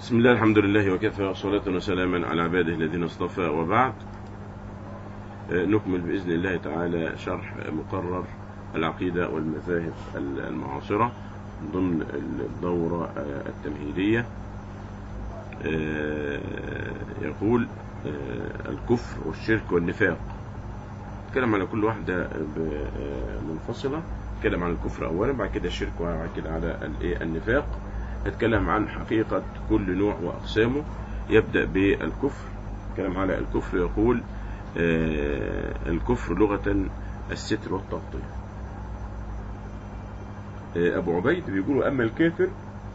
بسم الله الحمد لله وكفى وصلاة وسلاما على عباده الذين اصطفى وبعد آه، نكمل بإذن الله تعالى شرح مقرر العقيدة والمذاهب المعاصرة ضمن الدورة آه، التمهيدية آه، يقول آه، الكفر والشرك والنفاق نتكلم على كل واحدة ب- آه، منفصلة نتكلم عن الكفر أولا بعد كده الشرك وبعد كده على الإيه؟ النفاق نتكلم عن حقيقة كل نوع وأقسامه يبدأ بالكفر نتكلم على الكفر يقول آه، الكفر لغة الستر والتغطية آه، أبو عبيد بيقولوا أما الكافر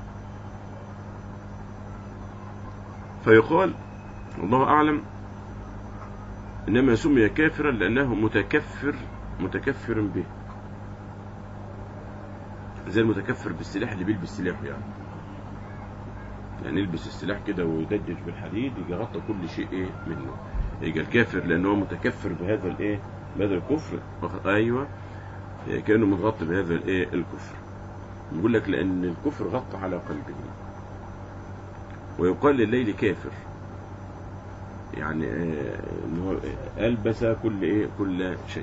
فيقال الله أعلم إنما سمي كافرا لأنه متكفر متكفر به زي المتكفر بالسلاح اللي بيلبس سلاحه يعني يعني يلبس السلاح كده ويدجج بالحديد يجي يغطى كل شيء ايه منه يجي الكافر لأنه هو متكفر بهذا الايه بهذا الكفر واخد- ايوه إيه، كأنه متغطي بهذا الايه الكفر يقول لك لأن الكفر غطى على قلبه ويقال لليل كافر يعني آه، ان هو البس كل ايه كل شيء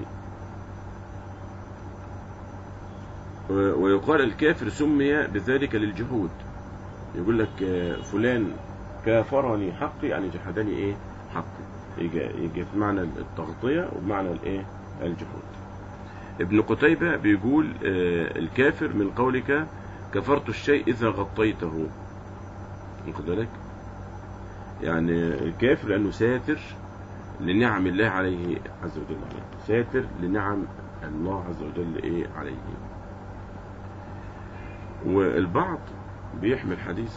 و- ويقال الكافر سمي بذلك للجهود يقول لك آه، فلان كافرني حقي يعني جحدني ايه حقي يجي يجي في معنى التغطية وبمعنى الايه الجهود ابن قتيبة بيقول آه، الكافر من قولك كفرت الشيء إذا غطيته واخد بالك يعني الكافر لأنه ساتر لنعم الله عليه عز وجل عليه ساتر لنعم الله عز وجل إيه عليه والبعض بيحمل حديث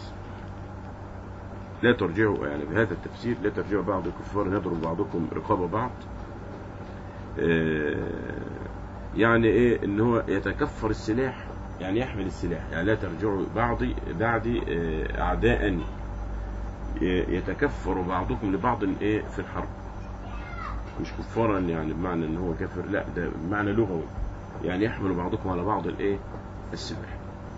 لا ترجعوا يعني بهذا التفسير لا ترجعوا بعض الكفار يضرب بعضكم رقاب بعض آه، يعني ايه ان هو يتكفر السلاح يعني يحمل السلاح يعني لا ترجعوا بعضي بعدي آه، اعداء يتكفر بعضكم لبعض ايه في الحرب مش كفارا يعني بمعنى ان هو كافر لا ده بمعنى لغوي يعني يحمل بعضكم على بعض الايه السلاح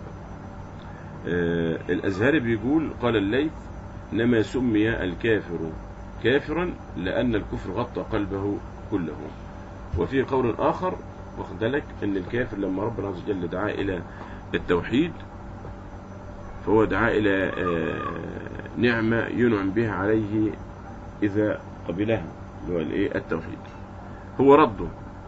آه الازهري بيقول قال الليث انما سمي الكافر كافرا لان الكفر غطى قلبه كله وفي قول اخر واخد بالك ان الكافر لما ربنا عز وجل دعاه الى التوحيد فهو دعا إلى آه، نعمة ينعم بها عليه إذا قبلها اللي هو الإيه التوحيد هو رده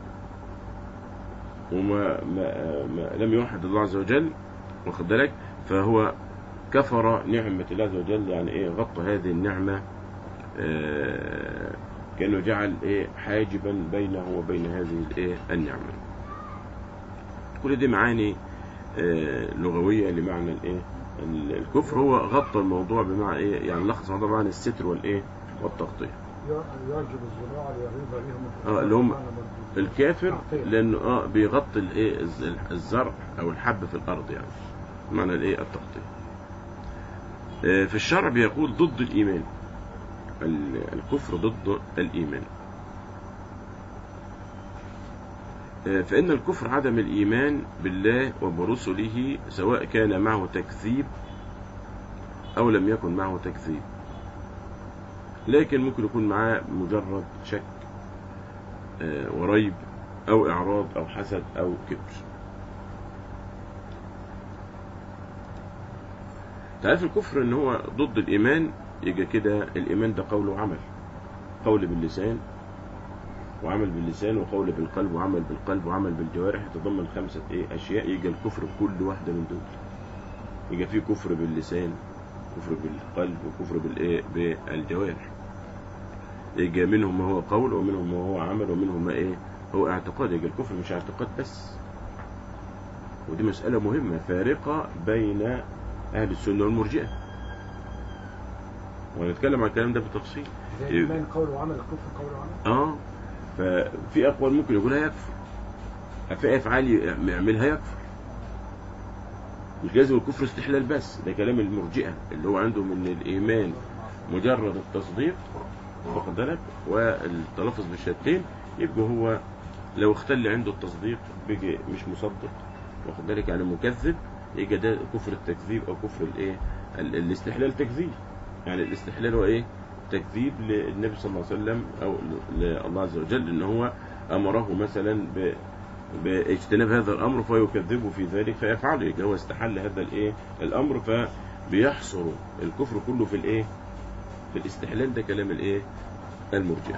وما ما ما لم يوحد الله عز وجل واخد بالك فهو كفر نعمة الله عز وجل يعني إيه غطى هذه النعمة آه، كأنه جعل إيه حاجبا بينه وبين هذه الإيه النعمة كل دي معاني آه، لغوية لمعنى الإيه ال- الكفر هو غطى الموضوع بمعنى ايه يعني لخص الموضوع بمعنى الستر والايه والتغطيه يرجب الزراع ليغيظ بهم اه اللي هم الكفار. الكافر تغطية. لانه اه بيغطي الايه الز- الزرع او الحب في الارض يعني معنى الايه التغطيه آه، في الشرع بيقول ضد الايمان ال- الكفر ضد الايمان آه، فإن الكفر عدم الإيمان بالله وبرسله سواء كان معه تكذيب أو لم يكن معه تكذيب لكن ممكن يكون معاه مجرد شك آه، وريب أو إعراض أو حسد أو كبر تعرف الكفر إن هو ضد الإيمان يجي كده الإيمان ده قول وعمل قول باللسان وعمل باللسان وقول بالقلب وعمل بالقلب وعمل بالجوارح يتضمن خمسة إيه أشياء يجي الكفر بكل واحدة من دول يجي فيه كفر باللسان كفر بالقلب وكفر بالإيه بالجوارح يجي منهم ما هو قول ومنهم ما هو عمل ومنهم ما إيه هو اعتقاد يجي الكفر مش اعتقاد بس ودي مسألة مهمة فارقة بين أهل السنة والمرجئة وهنتكلم عن الكلام ده بالتفصيل زي الإيمان قول وعمل الكفر قول وعمل اه ففي اقوال ممكن يقولها يكفر في افعال يعملها يكفر مش لازم الكفر استحلال بس ده كلام المرجئه اللي هو عندهم ان الايمان مجرد التصديق واخد بالك والتلفظ بالشهادتين يبقى هو لو اختل عنده التصديق بيجي مش مصدق واخد بالك يعني مكذب يبقى ده كفر التكذيب او كفر الايه ال- الاستحلال تكذيب يعني الاستحلال هو ايه تكذيب للنبي صلى الله عليه وسلم او لله عز وجل ان هو امره مثلا ب باجتناب هذا الامر فيكذبه في ذلك فيفعله يبقى هو استحل هذا الايه الامر فبيحصر الكفر كله في الايه في الاستحلال ده كلام الايه المرجئه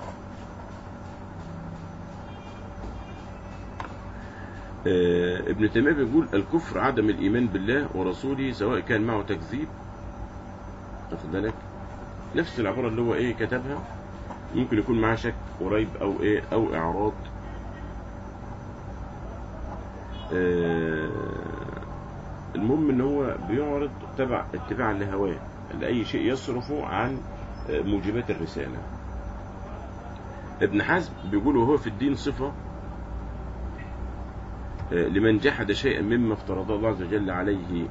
آه، ابن تيميه بيقول الكفر عدم الايمان بالله ورسوله سواء كان معه تكذيب واخد بالك نفس العباره اللي هو ايه كتبها ممكن يكون معاه شك وريب او ايه او اعراض آه، المهم ان هو بيعرض تبع اتباعا لهواه لاي شيء يصرفه عن آه، موجبات الرساله ابن حزم بيقول وهو في الدين صفه آه، لمن جحد شيئا مما افترضه الله عز وجل عليه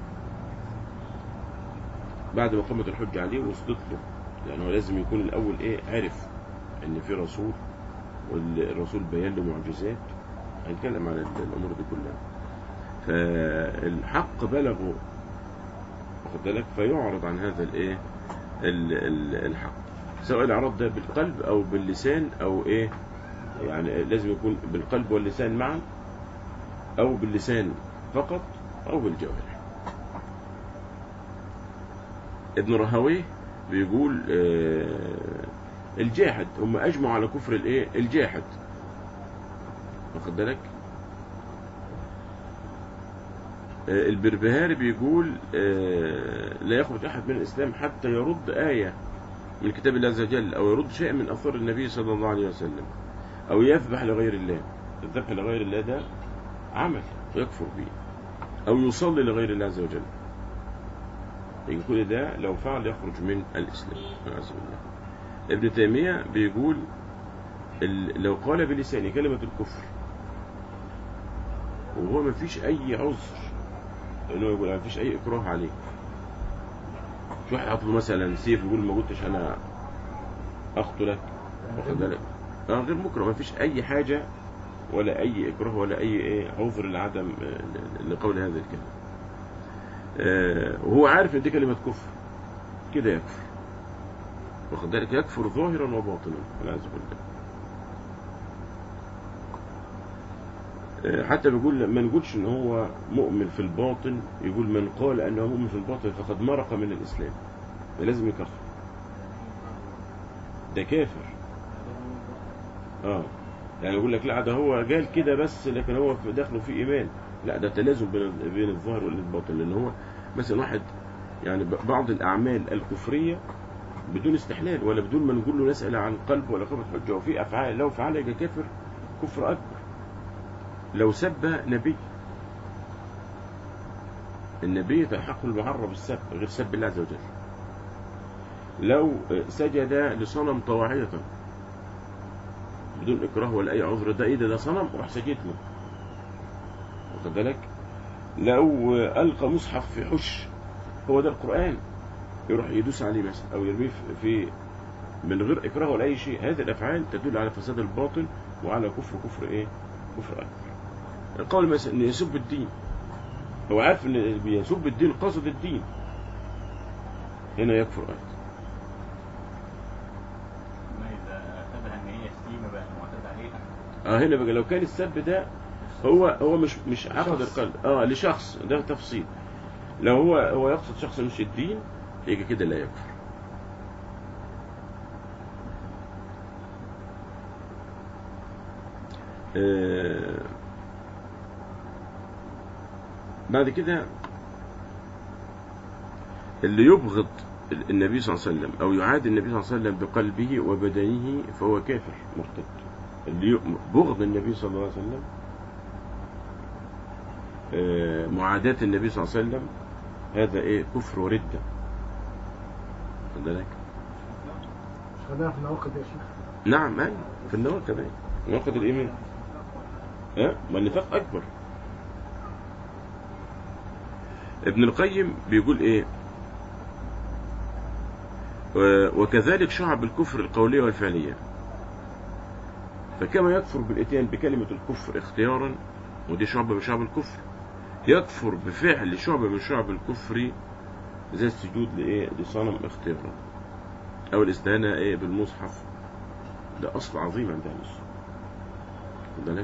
بعد ما قامت الحجة عليه وصلت له لأنه هو لازم يكون الأول إيه عرف إن في رسول والرسول بيان له معجزات هنتكلم عن الأمور دي كلها فالحق بلغه واخد بالك فيعرض عن هذا الإيه ال- ال- الحق سواء الإعراض ده بالقلب أو باللسان أو إيه يعني لازم يكون بالقلب واللسان معا أو باللسان فقط أو بالجوارح ابن رهويه بيقول آه، الجاحد هم أجمعوا على كفر الإيه الجاحد واخد بالك آه، البربهاري بيقول آه، لا يخرج أحد من الإسلام حتى يرد آية من كتاب الله عز وجل أو يرد شيء من أثار النبي صلى الله عليه وسلم أو يذبح لغير الله الذبح لغير الله ده عمل ويكفر به أو يصلي لغير الله عز وجل يبقى كل ده لو فعل يخرج من الإسلام والعياذ بالله ابن تيمية بيقول ال- لو قال بلسانه كلمة الكفر وهو ما فيش أي عذر إنه يقول ما فيش أي إكراه عليه في واحد حاطط له مثلا سيف يقول ما قلتش أنا أقتلك واخد بالك آه، غير مكره ما فيش أي حاجة ولا أي إكراه ولا أي إيه عذر لعدم آه، لقول هذا الكلام آه، وهو عارف ان دي كلمة كفر كده يكفر واخد بالك يكفر ظاهرا وباطنا والعياذ بالله آه، حتى بيقول ما نقولش ان هو مؤمن في الباطن يقول من قال انه مؤمن في الباطن فقد مرق من الاسلام لازم يكفر ده كافر اه يعني يقول لك لا ده هو قال كده بس لكن هو في داخله في ايمان لا ده تلازم بين بين الظاهر والباطن لان هو مثلا واحد يعني ب- بعض الاعمال الكفريه بدون استحلال ولا بدون ما نقول له نسال عن قلب ولا قبض حجه وفي افعال لو فعل يبقى كافر كفر اكبر لو سب نبي النبي تحق المعرة بالسب غير سب الله عز وجل لو سجد لصنم طواعية بدون إكراه ولا أي عذر ده إيه ده ده صنم وراح سجد له واخد بالك لو ألقى مصحف في حش هو ده القرآن يروح يدوس عليه مثلا أو يرميه في من غير إكراه ولا أي شيء هذه الأفعال تدل على فساد الباطن وعلى كفر كفر إيه كفر أكبر القول مثلا إن يسب الدين هو عارف إن بيسب الدين قصد الدين هنا يكفر أيضا ما إذا أخذها إن هي شتيمة بقى معتاد عليها اه هنا بقى لو كان السب ده هو هو مش مش عقد شخص. القلب اه لشخص ده تفصيل لو هو هو يقصد شخص مش الدين يبقى كده لا يكفر آه بعد كده اللي يبغض النبي صلى الله عليه وسلم او يعادي النبي صلى الله عليه وسلم بقلبه وبدنه فهو كافر مرتد اللي ي- بغض النبي صلى الله عليه وسلم آه، معاداة النبي صلى الله عليه وسلم هذا ايه كفر وردة خد بالك مش خلينا في نواقض يا شيخ نعم أيوة في النار كمان ناقض الإيمان ها ما النفاق أكبر ابن القيم بيقول إيه و- وكذلك شعب الكفر القولية والفعلية فكما يكفر بالإتيان بكلمة الكفر اختيارا ودي شعبة من شعب الكفر يكفر بفعل شعبة من شعب الكفر زي السجود لايه لصنم اختيارا او الاستهانه ايه بالمصحف ده اصل عظيم عند اهل السنه خد بالك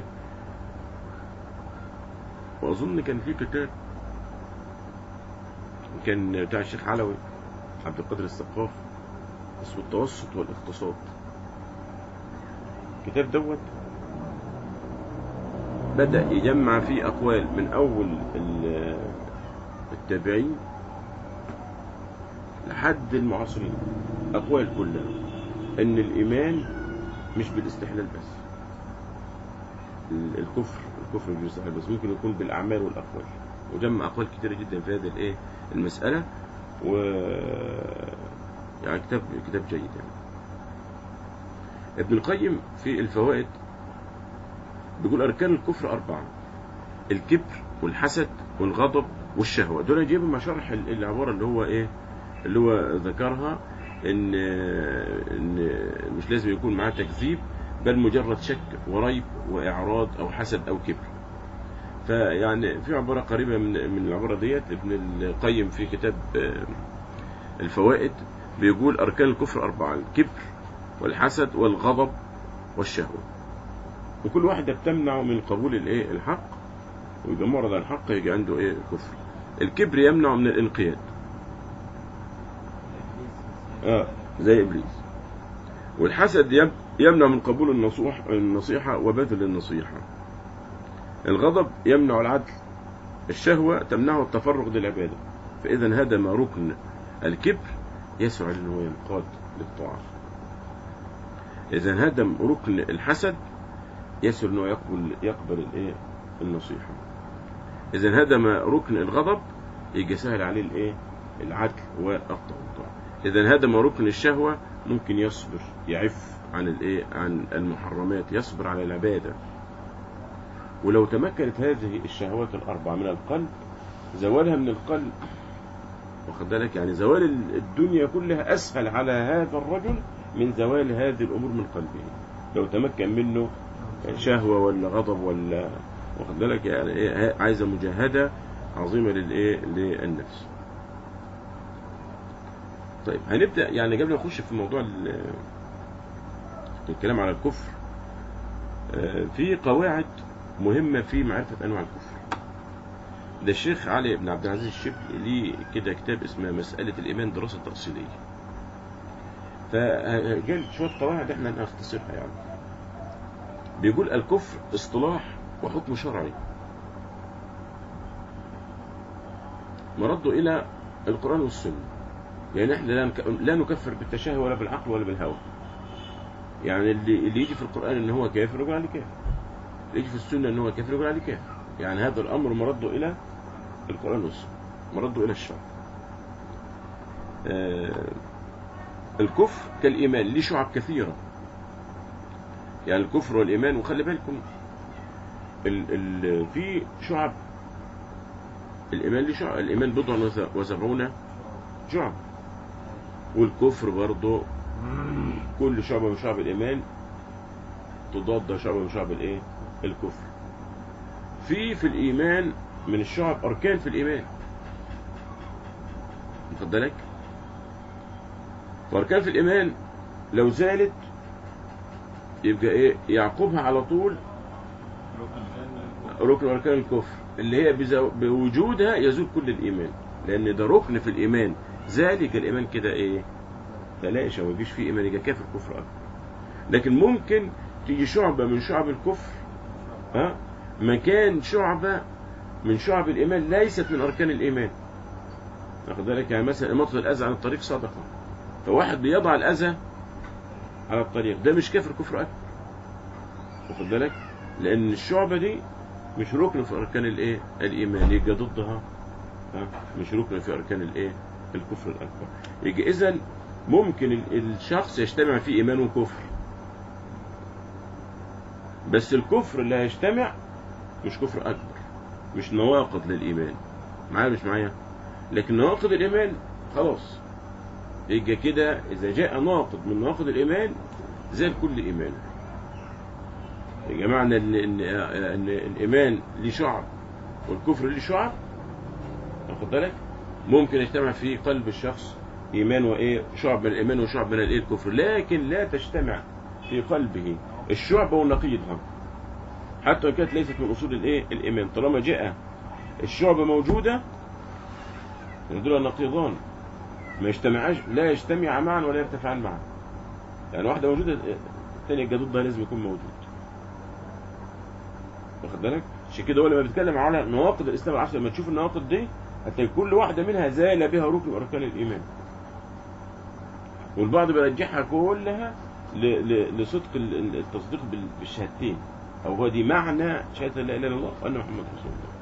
واظن كان في كتاب كان بتاع الشيخ علوي عبد القادر السقاف اسمه التوسط والاقتصاد الكتاب دوت بدأ يجمع فيه أقوال من أول ال- التابعين لحد المعاصرين أقوال كلها إن الإيمان مش بالاستحلال بس ال- الكفر الكفر مش بالاستحلال بس ممكن يكون بالأعمال والأقوال وجمع أقوال كتيرة جدا في هذه الإيه المسألة و يعني كتاب كتاب جيد يعني. ابن القيم في الفوائد بيقول أركان الكفر أربعة الكبر والحسد والغضب والشهوة دول يجيبوا مع شرح ال- العبارة اللي هو إيه اللي هو ذكرها إن إن مش لازم يكون معاه تكذيب بل مجرد شك وريب وإعراض أو حسد أو كبر فيعني في عبارة قريبة من من العبارة ديت ابن القيم في كتاب آه، الفوائد بيقول أركان الكفر أربعة الكبر والحسد والغضب والشهوة وكل واحدة بتمنع من قبول الايه الحق ويبقى معرض عن الحق يجي عنده ايه كفر الكبر يمنع من الانقياد اه زي ابليس والحسد يم- يمنع من قبول النصوح النصيحة وبذل النصيحة الغضب يمنع العدل الشهوة تمنعه التفرغ للعبادة فإذا هدم ركن الكبر يسعى أنه ينقاد للطاعة إذا هدم ركن الحسد يسهل انه يقبل يقبل الايه النصيحه اذا هدم ركن الغضب يجي سهل عليه الايه العدل والطاعه اذا هدم ركن الشهوه ممكن يصبر يعف عن الايه عن المحرمات يصبر على العباده ولو تمكنت هذه الشهوات الاربعه من القلب زوالها من القلب واخد بالك يعني زوال الدنيا كلها اسهل على هذا الرجل من زوال هذه الامور من قلبه لو تمكن منه شهوة ولا غضب ولا واخد بالك يعني ايه عايزة مجاهدة عظيمة للايه للنفس طيب هنبدأ يعني قبل ما نخش في موضوع ال- الكلام على الكفر آه، في قواعد مهمة في معرفة أنواع الكفر ده الشيخ علي بن عبد العزيز الشبلي ليه كده كتاب اسمه مسألة الإيمان دراسة تفصيلية فجال شوية قواعد احنا هنختصرها يعني بيقول الكفر اصطلاح وحكم شرعي مرده إلى القرآن والسنة يعني احنا لا نك- لا نكفر بالتشهي ولا بالعقل ولا بالهوى يعني اللي اللي يجي في القرآن ان هو كافر يقول عليه كافر اللي يجي في السنة ان هو كافر يقول عليه كافر يعني هذا الأمر مرده إلى القرآن والسنة مرده إلى الشرع آه، الكفر كالإيمان ليه شعب كثيرة يعني الكفر والإيمان وخلي بالكم ال ال في شعب الإيمان ليه شعب الإيمان بضع وس- وسبعون شعب والكفر برضه كل شعبة من شعب الإيمان تضاد شعبة من شعب الإيه؟ الكفر في في الإيمان من الشعب أركان في الإيمان واخد بالك؟ وأركان في الإيمان لو زالت يبقى إيه؟ يعقبها على طول ركن أركان الكفر اللي هي بزو- بوجودها يزول كل الإيمان لأن ده ركن في الإيمان ذلك الإيمان كده إيه؟ تلاقيش ما يجيش فيه إيمان يبقى كافر كفر أكبر لكن ممكن تيجي شعبة من شعب الكفر ها مكان شعبة من شعب الإيمان ليست من أركان الإيمان واخد بالك يعني مثلا إماطة الأذى عن الطريق صدقة فواحد بيضع الأذى على الطريق ده مش كافر كفر أكبر واخد بالك لأن الشعبة دي مش ركن في أركان الإيه الإيمان يبقى ضدها ها مش ركن في أركان الإيه الكفر الأكبر يبقى إذا ممكن ال- الشخص يجتمع فيه إيمان وكفر بس الكفر اللي هيجتمع مش كفر أكبر مش نواقض للإيمان معايا مش معايا لكن نواقض الإيمان خلاص يبقى كده إذا جاء ناقض من نواقض الإيمان زال كل إيمان يا جماعة إن, إن, إن, إن الإيمان ليه شعب والكفر ليه شعب واخد بالك ممكن يجتمع في قلب الشخص إيمان وإيه شعب من الإيمان وشعب من الإيه الكفر لكن لا تجتمع في قلبه الشعبة ونقيضها حتى وإن كانت ليست من أصول الإيه الإيمان طالما جاء الشعبة موجودة دول نقيضان ما يجتمعاش لا يجتمع معا ولا يرتفعان معا يعني واحدة موجودة الثانية يبقى ضدها لازم يكون موجود واخد بالك عشان كده هو لما بيتكلم على نواقض الاسلام العشر لما تشوف النواقض دي هتلاقي كل واحده منها زال بها ركن من اركان الايمان والبعض بيرجحها كلها ل- ل- لصدق ال- ال- التصديق بال- بالشهادتين او هو دي معنى شهاده لا اله الا الله وان محمد رسول الله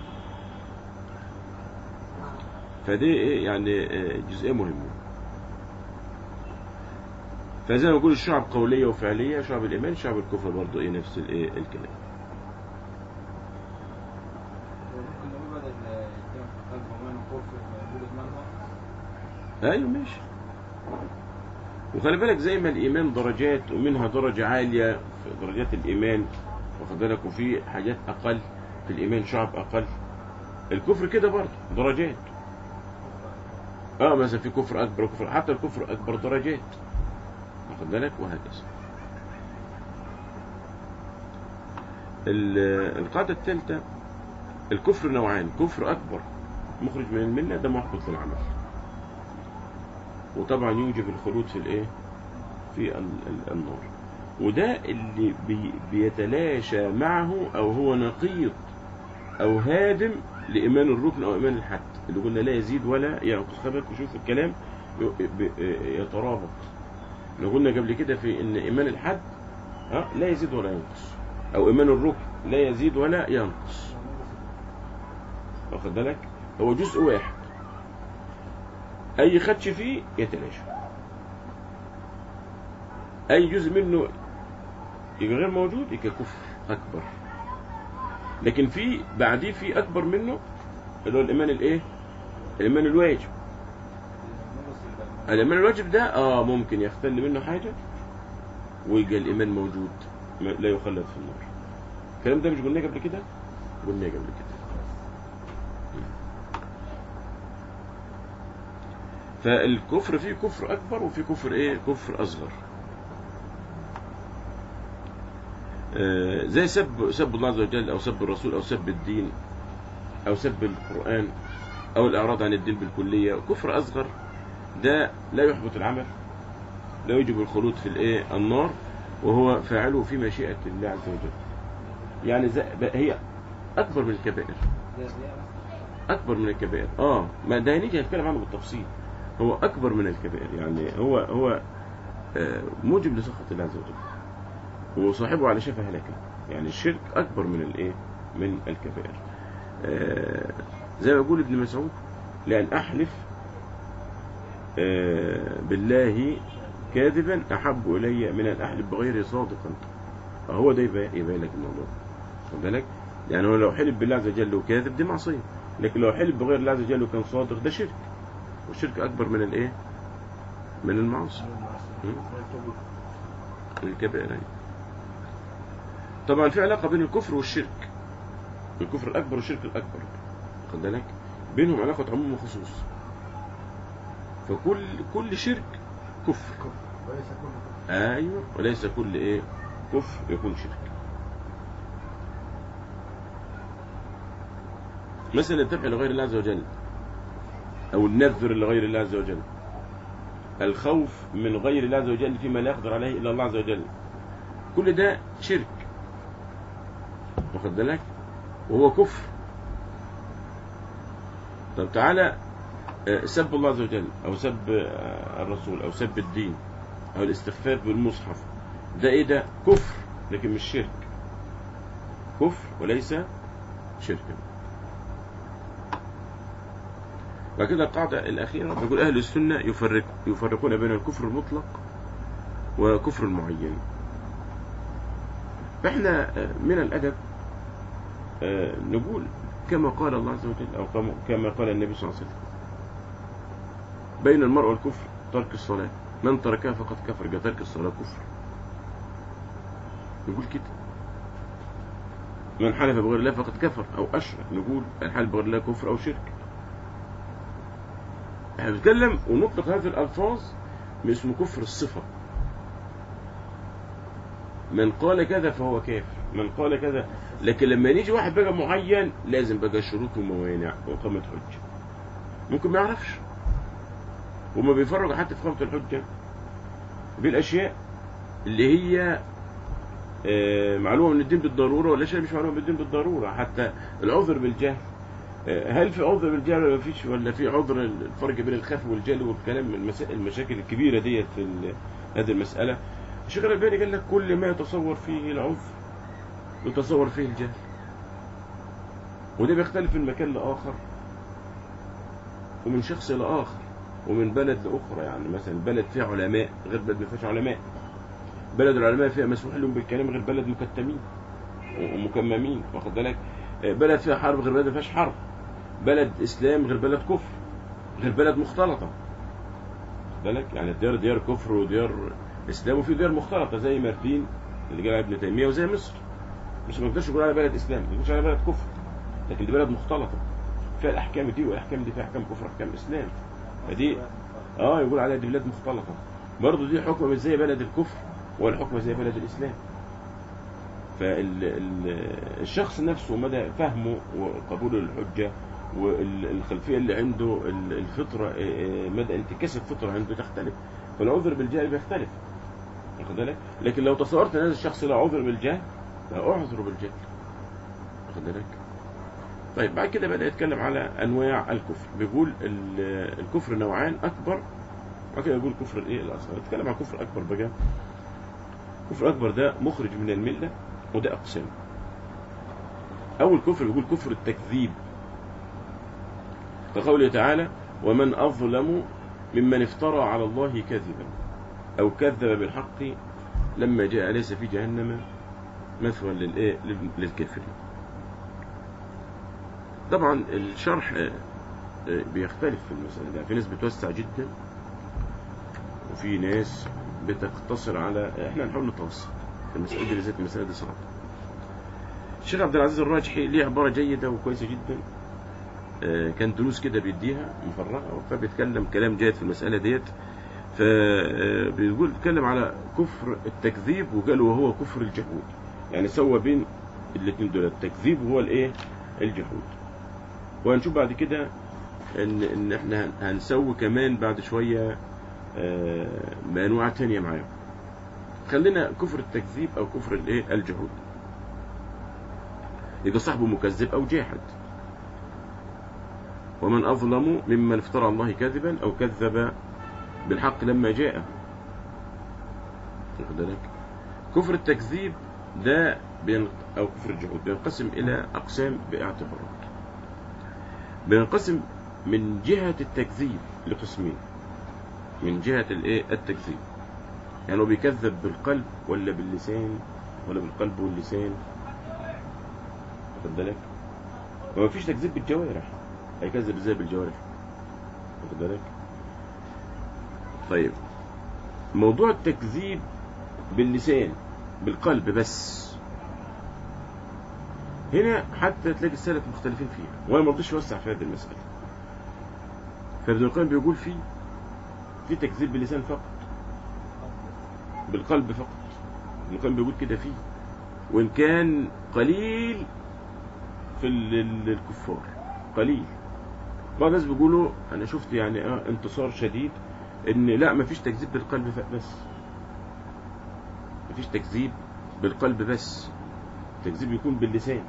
فدي إيه يعني آه، جزئيه مهمه فزي ما بقول الشعب قوليه وفعليه شعب الايمان شعب الكفر برضه ايه نفس الايه الكلام وممكن نقول بدل الجمع في قلب ومان وكفر يوجد منها ايوه ماشي وخلي بالك زي ما الايمان درجات ومنها درجه عاليه في درجات الايمان واخد بالك وفي حاجات اقل في الايمان شعب اقل الكفر كده برضه درجات اه مثلا في كفر اكبر وكفر حتى الكفر اكبر درجات واخد بالك وهكذا ال- القاعده الثالثه الكفر نوعان كفر اكبر مخرج من المله ده محبط للعمل وطبعا يوجب الخلود في الايه في ال- ال- النار وده اللي بي بيتلاشى معه او هو نقيض او هادم لايمان الركن او ايمان الحد اللي قلنا لا يزيد ولا ينقص خلي بالك وشوف الكلام ي- ب- يترابط لو قلنا قبل كده في ان ايمان الحد ها لا يزيد ولا ينقص او ايمان الركن لا يزيد ولا ينقص واخد بالك هو جزء واحد اي خدش فيه يتلاشى اي جزء منه يبقى غير موجود يبقى كفر اكبر لكن في بعديه في اكبر منه اللي هو الايمان الايه الايمان الواجب نقص يبقى الايمان الواجب ده اه ممكن يختل منه حاجه ويبقى الايمان موجود ما- لا يخلد في النار الكلام ده مش قلناه قبل كده قلناه قبل كده فالكفر فيه كفر اكبر وفيه كفر ايه كفر اصغر آه، زي سب سب الله عز وجل او سب الرسول او سب الدين او سب القران او الاعراض عن الدين بالكليه كفر اصغر ده لا يحبط العمل لا يجب الخلود في الايه النار وهو فاعله في مشيئه الله عز وجل يعني زي هي اكبر من الكبائر زي الرياء مثلا اكبر من الكبائر اه ما ده هنيجي نتكلم عنه بالتفصيل هو اكبر من الكبائر يعني هو هو آه، موجب لسخط الله عز وجل وصاحبه على شفا هلكه يعني الشرك اكبر من الايه من الكبائر آه، زي ما يقول ابن مسعود لان احلف آه، بالله كاذبا احب الي من ان احلف بغيره صادقا هو ده يبين يبين لك الموضوع خد بالك يعني هو لو حلف بالله عز وجل وكاذب دي معصيه لكن لو حلف بغير الله عز وجل وكان صادق ده شرك والشرك اكبر من الايه من المعاصي من الكبائر يعني. طبعا في علاقه بين الكفر والشرك الكفر الاكبر والشرك الاكبر خد بالك بينهم علاقه عموم وخصوص فكل كل شرك كفر وليس كل كفر. ايوه وليس كل ايه كفر يكون شرك مثلا الذبح لغير الله عز وجل او النذر لغير الله عز وجل الخوف من غير الله عز وجل فيما لا يقدر عليه الا الله عز وجل كل ده شرك واخد بالك وهو كفر طب تعالى آه، سب الله عز وجل او سب آه، الرسول او سب الدين او الاستخفاف بالمصحف ده ايه ده كفر لكن مش شرك كفر وليس شركا بعد كده القاعدة الأخيرة بيقول أهل السنة يفرق يفرقون بين الكفر المطلق وكفر المعين فإحنا آه، من الأدب آه، نقول كما قال الله عز وجل أو كما- كما قال النبي صلى الله عليه وسلم بين المرء والكفر ترك الصلاة من تركها فقد كفر يبقى ترك الصلاة كفر نقول كده من حلف بغير الله فقد كفر أو أشرك نقول الحلف بغير الله كفر أو شرك احنا بنتكلم ونطلق هذه الالفاظ من اسمه كفر الصفه من قال كذا فهو كافر من قال كذا لكن لما يجي واحد بقى معين لازم بقى شروط وموانع وإقامة حجة ممكن ما يعرفش هما بيفرقوا حتى في إقامة الحجة بالأشياء اللي هي آه، معلومة من الدين بالضرورة ولا شيء مش معلومة من الدين بالضرورة حتى العذر بالجهل آه، هل في عذر بالجهل ولا فيش ولا في عذر الفرق بين الخف والجهل والكلام المسا- المشاكل الكبيرة ديت في ال- هذه المسألة الشيخ الألباني قال لك كل ما يتصور فيه العذر يتصور فيه الجهل وده بيختلف من مكان لآخر ومن شخص لآخر ومن بلد لأخرى يعني مثلا بلد فيها علماء غير بلد ما فيهاش علماء بلد العلماء فيها مسموح لهم بالكلام غير بلد مكتمين ومكممين واخد بالك آه، بلد فيها حرب غير بلد ما فيهاش حرب بلد اسلام غير بلد كفر غير بلد مختلطه واخد بالك يعني الديار ديار كفر وديار اسلام وفي ديار مختلطه زي مردين اللي جاي ابن تيميه وزي مصر مش ما نقدرش نقول على بلد اسلام ما نقولش على بلد كفر لكن دي بلد مختلطه فيها الاحكام دي والاحكام دي فيها احكام كفر واحكام اسلام فدي اه يقول عليها دي بلاد مختلطه برضه دي حكم مش زي بلد الكفر ولا حكم زي بلد الاسلام فالشخص نفسه مدى فهمه وقبوله للحجه والخلفيه اللي عنده ال- الفطره آه، آه، مدى انتكاس الفطره عنده تختلف فالعذر بالجهل بيختلف واخد بالك لكن لو تصورت ان هذا الشخص لا عذر بالجهل لا اعذر بالجهل واخد بالك طيب بعد كده بدأ يتكلم على أنواع الكفر بيقول ال- الكفر نوعان أكبر بعد كده يقول كفر الإيه الأصغر يتكلم عن كفر أكبر بقى كفر أكبر ده مخرج من الملة وده أقسام أول كفر بيقول كفر التكذيب كقوله تعالى ومن أظلم ممن افترى على الله كذبا أو كذب بالحق لما جاء ليس في جهنم مثوى للإيه لل- للكافرين طبعا الشرح آه، آه، بيختلف في المسألة ده في ناس بتوسع جدا وفي ناس بتقتصر على احنا هنحاول نتوسط في المسألة دي بالذات المسألة دي صعبة الشيخ عبد العزيز الراجحي ليه عبارة جيدة وكويسة جدا آه، كان دروس كده بيديها مفرغة فبيتكلم كلام جيد في المسألة ديت فبيقول بيتكلم على كفر التكذيب وقال وهو كفر الجحود يعني سوى بين الاثنين دول التكذيب هو الايه الجحود وهنشوف بعد كده ان ان احنا هنسوي كمان بعد شويه آه، بانواع تانية معاهم خلينا كفر التكذيب او كفر الايه الجحود يبقى صاحبه مكذب او جاحد ومن اظلم ممن افترى على الله كذبا او كذب بالحق لما جاء واخد بالك كفر التكذيب ده بين او كفر الجحود بينقسم الى اقسام باعتبارات بينقسم من جهة التكذيب لقسمين من جهة الايه التكذيب يعني هو بيكذب بالقلب ولا باللسان ولا بالقلب واللسان واخد بالك وما فيش تكذيب بالجوارح هيكذب ازاي بالجوارح واخد بالك طيب موضوع التكذيب باللسان بالقلب بس هنا حتى تلاقي السلف مختلفين فيها وانا ما رضيتش اوسع في هذه المساله فابن القيم بيقول في في تكذيب باللسان فقط بالقلب فقط ابن القيم بيقول كده فيه وان كان قليل في ال- ال- الكفار قليل بعض الناس بيقولوا انا شفت يعني اه انتصار شديد ان لا مفيش تكذيب بالقلب ف- بس مفيش تكذيب بالقلب بس التكذيب يكون باللسان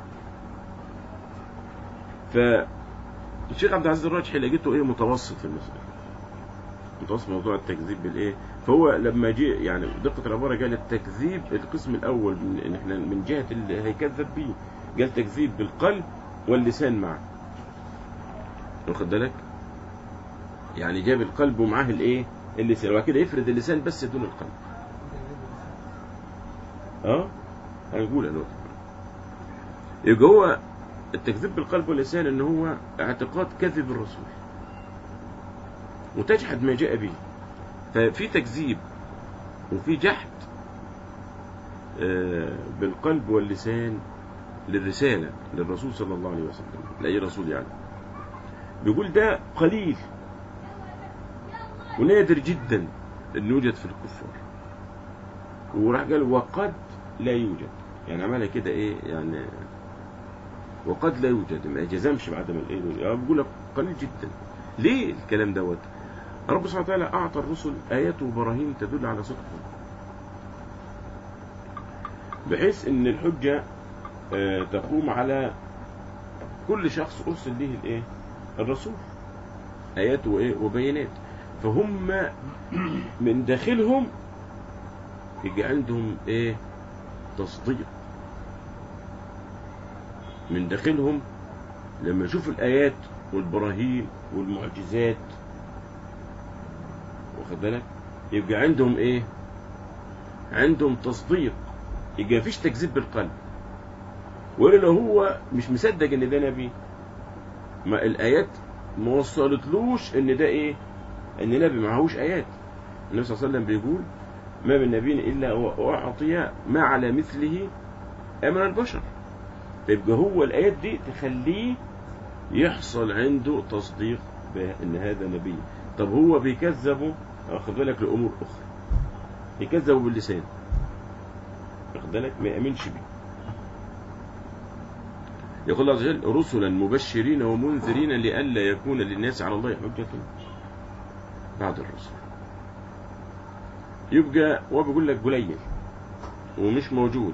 فالشيخ عبد العزيز الراجحي لقيته ايه متوسط في المسألة متوسط موضوع التكذيب بالايه فهو لما جه يعني دقة العبارة قال التكذيب القسم الاول من إن احنا من جهة اللي هيكذب بيه قال تكذيب بالقلب واللسان معا واخد بالك يعني جاب القلب ومعاه الايه اللسان وبعد كده يفرد اللسان بس دون القلب اه هنقول دلوقتي يبقى هو التكذيب بالقلب واللسان ان هو اعتقاد كذب الرسول وتجحد ما جاء به ففي تكذيب وفي جحد آه، بالقلب واللسان للرسالة للرسول صلى الله عليه وسلم لأي رسول يعني بيقول ده قليل ونادر جدا انه يوجد في الكفار وراح قال وقد لا يوجد يعني عملها كده ايه يعني وقد لا يوجد ما جزمش بعدم الايه دول. يعني بقول لك قليل جدا ليه الكلام دوت رب سبحانه وتعالى اعطى الرسل ايات وبراهين تدل على صدقهم بحيث ان الحجه آه، تقوم على كل شخص ارسل به الايه الرسول ايات وايه وبينات فهم من داخلهم يجي عندهم ايه تصديق من داخلهم لما يشوفوا الايات والبراهين والمعجزات واخد بالك يبقى عندهم ايه عندهم تصديق يبقى مفيش تكذيب بالقلب ولا لو هو مش مصدق ان ده نبي ما الايات ما وصلتلوش ان ده ايه ان نبي معهوش ايات النبي صلى الله عليه وسلم بيقول ما من نبي الا واعطي ما على مثله امن البشر فيبقى هو الايات دي تخليه يحصل عنده تصديق بان هذا نبي طب هو بيكذبه واخد بالك لامور اخرى يكذبه باللسان واخد بالك ما يامنش بيه يقول الله عز وجل رسلا مبشرين ومنذرين لئلا يكون للناس على الله حجة بعد الرسل يبقى هو بيقول لك قليل ومش موجود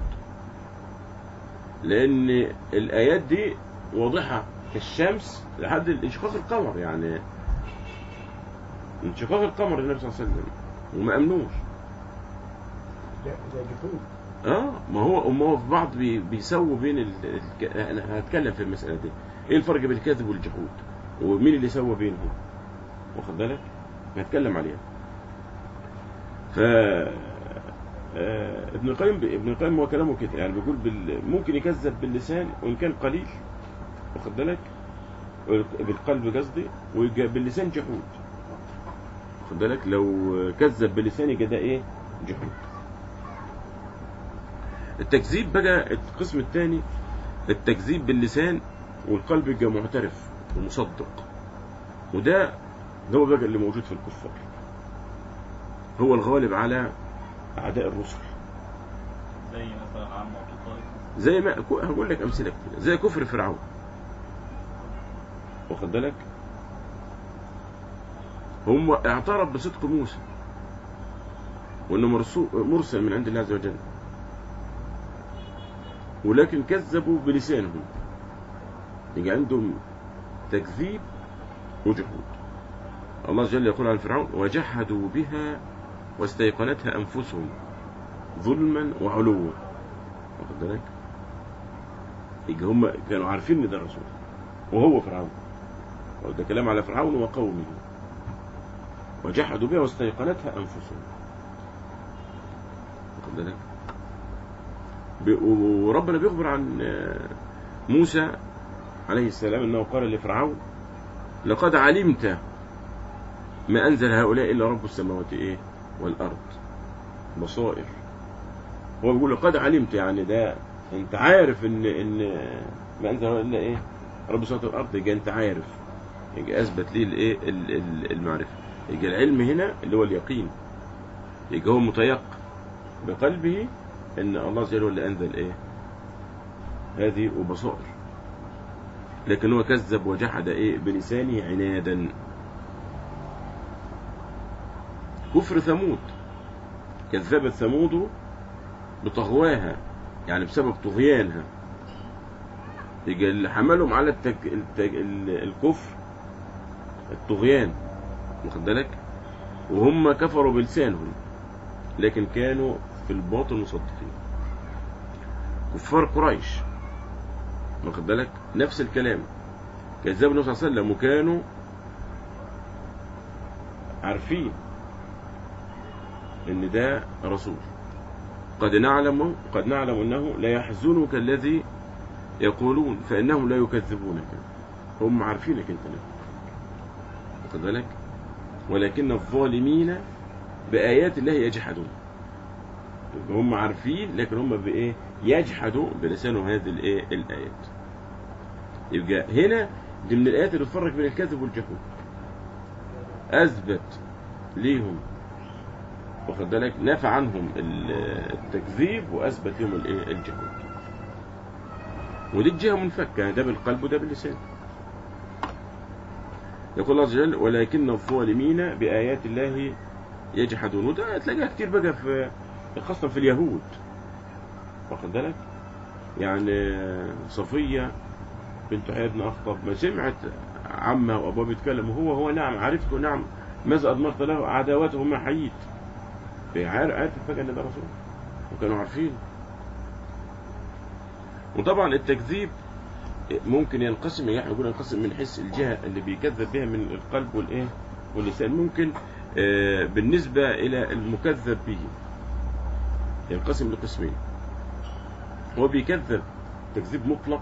لأن الآيات دي واضحة كالشمس لحد انشقاق القمر يعني انشقاق القمر النبي صلى الله عليه وسلم وما أمنوش لا ده جحود اه ما هو ما هو في بعض بي بيسووا بين ال... الك... انا هتكلم في المساله دي ايه الفرق بين الكذب والجحود ومين اللي سوى بينهم واخد بالك هنتكلم عليها ف آه، ابن القيم ابن القيم هو كلامه كده يعني بيقول بال... ممكن يكذب باللسان وان كان قليل واخد بالك بالقلب قصدي ويبقى باللسان جحود واخد بالك لو كذب باللسان يبقى ده ايه جحود التكذيب بقى القسم الثاني التكذيب باللسان والقلب يبقى معترف ومصدق وده ده هو بقى اللي موجود في الكفار هو الغالب على اعداء الرسل زي مثلا عم ابو طالب زي ما كو- هقول لك امثله كتير زي كفر فرعون واخد بالك هم اعترف بصدق موسى وانه مرسو- مرسل من عند الله عز وجل ولكن كذبوا بلسانهم يجي عندهم تكذيب وجحود الله جل يقول عن فرعون وجحدوا بها واستيقنتها انفسهم ظلما وعلوا واخد بالك يجي هم كانوا عارفين ان ده الرسول وهو فرعون ده كلام على فرعون وقومه وجحدوا بها واستيقنتها انفسهم واخد بالك ب- وربنا بيخبر عن آه، موسى عليه السلام انه قال لفرعون لقد علمت ما انزل هؤلاء الا رب السماوات ايه والارض بصائر هو بيقول لقد علمت يعني ده انت عارف ان ان ما انزل هؤلاء الا ايه رب السماوات والارض يبقى انت عارف يبقى اثبت ليه الايه ال- ال- المعرفه يبقى العلم هنا اللي هو اليقين يبقى هو متيقن بقلبه ان الله جل وعلا انزل ايه هذه وبصائر لكن هو كذب وجحد ايه بلسانه عنادا كفر ثمود كذبت ثمود بطغواها يعني بسبب طغيانها يجي اللي حملهم على التج... التج... ال- الكفر الطغيان واخد بالك وهم كفروا بلسانهم لكن كانوا في الباطن مصدقين كفار قريش واخد بالك نفس الكلام كذبوا النبي صلى الله عليه وسلم وكانوا عارفين ان ده رسول قد نعلم قد نعلم انه لا يحزنك الذي يقولون فانهم لا يكذبونك هم عارفينك انت نبي واخد بالك ولكن الظالمين بآيات الله يجحدون يبقى هم عارفين لكن هم بإيه يجحدوا بلسانهم هذه الإيه الآيات يبقى هنا دي من الآيات اللي تفرق بين الكذب والجحود أثبت ليهم واخد بالك نفى عنهم ال- التكذيب واثبت لهم الايه الجحود ودي الجهه منفكه ده بالقلب وده باللسان يقول الله عز وجل ولكن الظالمين بآيات الله يجحدون وده تلاقيها كتير بقى في خاصة في اليهود واخد بالك يعني صفية بنت حياة بن أخطب ما سمعت عمها وأبوها بيتكلموا هو هو نعم عرفته نعم ماذا أضمرت له عداوته ما حييت عارف فجأة إن ده رسول وكانوا عارفين وطبعا التكذيب ممكن ينقسم يعني يقول ينقسم من حيث الجهة اللي بيكذب بها من القلب والإيه واللسان ممكن آه، بالنسبة إلى المكذب به ينقسم لقسمين هو بيكذب تكذيب مطلق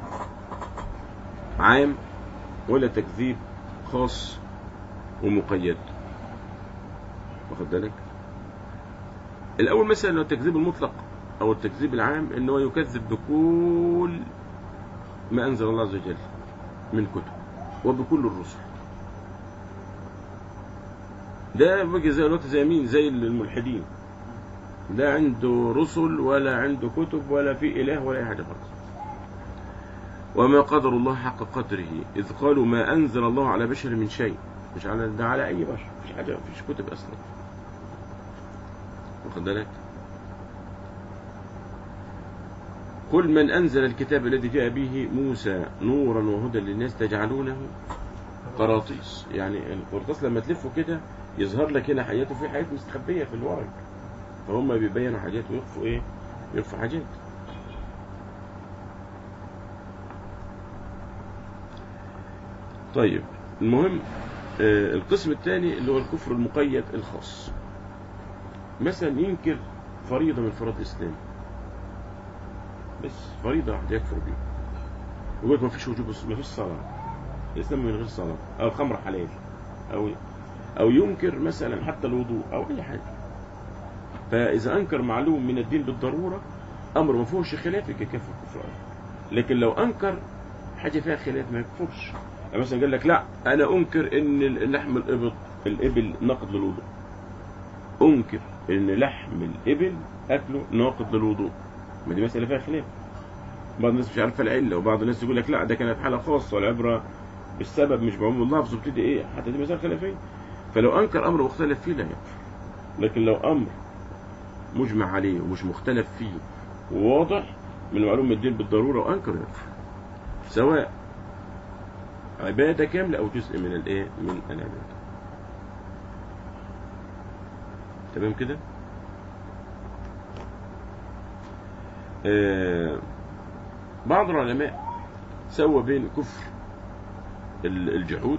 عام ولا تكذيب خاص ومقيد واخد بالك الأول مثلا لو التكذيب المطلق أو التكذيب العام إن هو يكذب بكل ما أنزل الله عز وجل من كتب وبكل الرسل ده بقى زي الوقت زي مين زي الملحدين لا عنده رسل ولا عنده كتب ولا في إله ولا أي حاجة خالص وما قدر الله حق قدره إذ قالوا ما أنزل الله على بشر من شيء مش على ده على أي بشر مفيش حاجة مفيش كتب أصلا واخد بالك قل من أنزل الكتاب الذي جاء به موسى نورا وهدى للناس تجعلونه قراطيس يعني القرطاس لما تلفه كده يظهر لك هنا حاجات وفي حاجات مستخبية في الورق فهم بيبينوا حاجات ويخفوا ايه يخفوا حاجات طيب المهم آه، القسم الثاني اللي هو الكفر المقيد الخاص مثلا ينكر فريضة من فرائض الإسلام بس فريضة واحدة يكفر بيها يقول لك ما فيش وجوب ما فيش صلاة الإسلام من غير صلاة أو الخمر حلال أو أو ينكر مثلا حتى الوضوء أو أي حاجة فإذا أنكر معلوم من الدين بالضرورة أمر ما فيهوش خلاف يبقى كفر كفر لكن لو أنكر حاجة فيها خلاف ما يكفرش يعني مثلا قال لك لا أنا أنكر إن لحم الإبل الإبل ناقض للوضوء أنكر إن لحم الإبل أكله ناقض للوضوء ما دي مسألة فيها خلاف بعض الناس مش عارفة العلة وبعض الناس يقول لك لا ده كانت حالة خاصة والعبرة بالسبب مش بعموم اللفظ وبتدي إيه حتى دي مسألة خلافية فلو أنكر أمر مختلف فيه لا يكفر لكن لو أمر مجمع عليه ومش مختلف فيه وواضح من معلوم الدين بالضرورة وأنكر يكفر سواء عبادة كاملة أو جزء من الإيه من العبادة تمام كده آه بعض العلماء سوى بين كفر ال- الجحود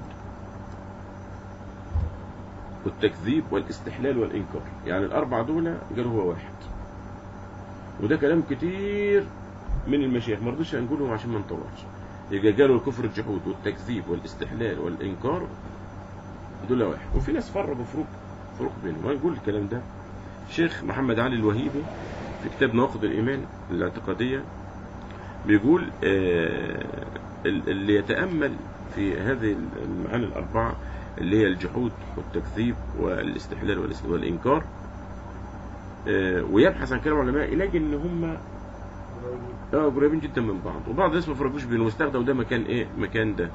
والتكذيب والاستحلال والإنكار يعني الأربعة دول قالوا هو واحد وده كلام كتير من المشايخ ما رضوش نقولهم عشان ما نطولش يبقى قالوا الكفر الجحود والتكذيب والاستحلال والإنكار دول واحد وفي ناس فرقوا فروق فروق بينهم ويقول الكلام ده شيخ محمد علي الوهيبي في كتاب نواقض الإيمان الاعتقادية بيقول آه، ال- اللي يتأمل في هذه المعاني الأربعة اللي هي الجحود والتكذيب والاستحلال والاس- والإنكار آه، ويبحث عن كلام العلماء يلاقي ان هم اه قريبين جدا من بعض وبعض الناس ما فرقوش بينهم استخدموا ده مكان ايه مكان ده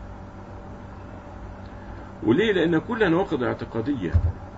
وليه لان كلها نواقض اعتقاديه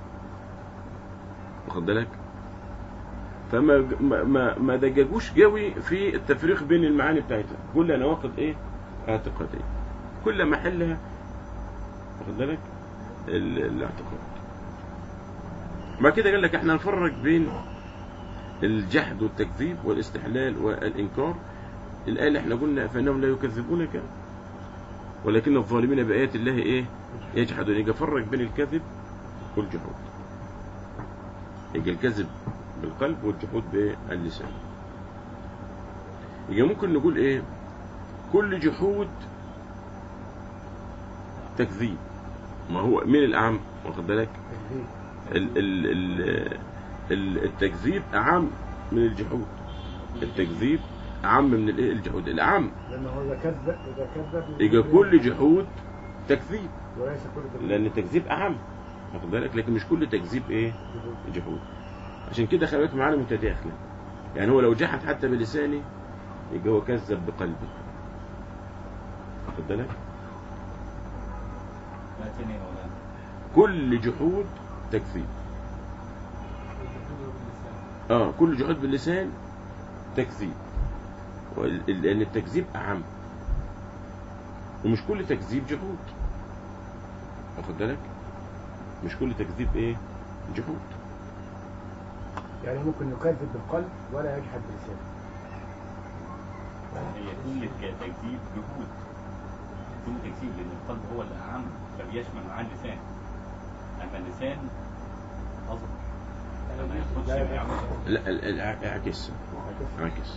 واخد بالك فما ما ما, ما دجاجوش قوي في التفريق بين المعاني بتاعتها كلها نواقض ايه اعتقاديه كل محلها واخد بالك ال- الاعتقاد بعد كده قال لك احنا نفرق بين الجحد والتكذيب والاستحلال والإنكار الآية اللي احنا قلنا فإنهم لا يكذبونك ولكن الظالمين بآيات الله إيه يجحدون يجي فرق بين الكذب والجحود يجي الكذب بالقلب والجحود باللسان يجي ممكن نقول إيه كل جحود تكذيب ما هو مين الأعم واخد بالك تكذيب ال ال ال ال- التكذيب أعم من الجحود التكذيب أعم من الإيه الجحود الأعم لأنه هو إذا كذب إذا كذب يبقى كل جحود تكذيب وليس كل تكذيب لأن التكذيب أعم واخد بالك لكن مش كل تكذيب ايه جحود عشان كده خلي بالك معانا متداخله يعني هو لو جحد حتى بلسانه يبقى هو كذب بقلبه واخد بالك لا تاني ولا كل جحود تكذيب اه كل جحود باللسان تكذيب وال- ال- لان التكذيب اعم ومش كل تكذيب جحود واخد بالك مش كل تكذيب ايه جحود يعني ممكن نكذب بالقلب ولا يجحد بلسانه هي كل تكذيب جهود كل تكذيب لان القلب هو الاعم فبيشمل معاه اللسان اما اللسان اصغر فما ياخدش لا ما يعملش لا ال- ال- اعكس عكس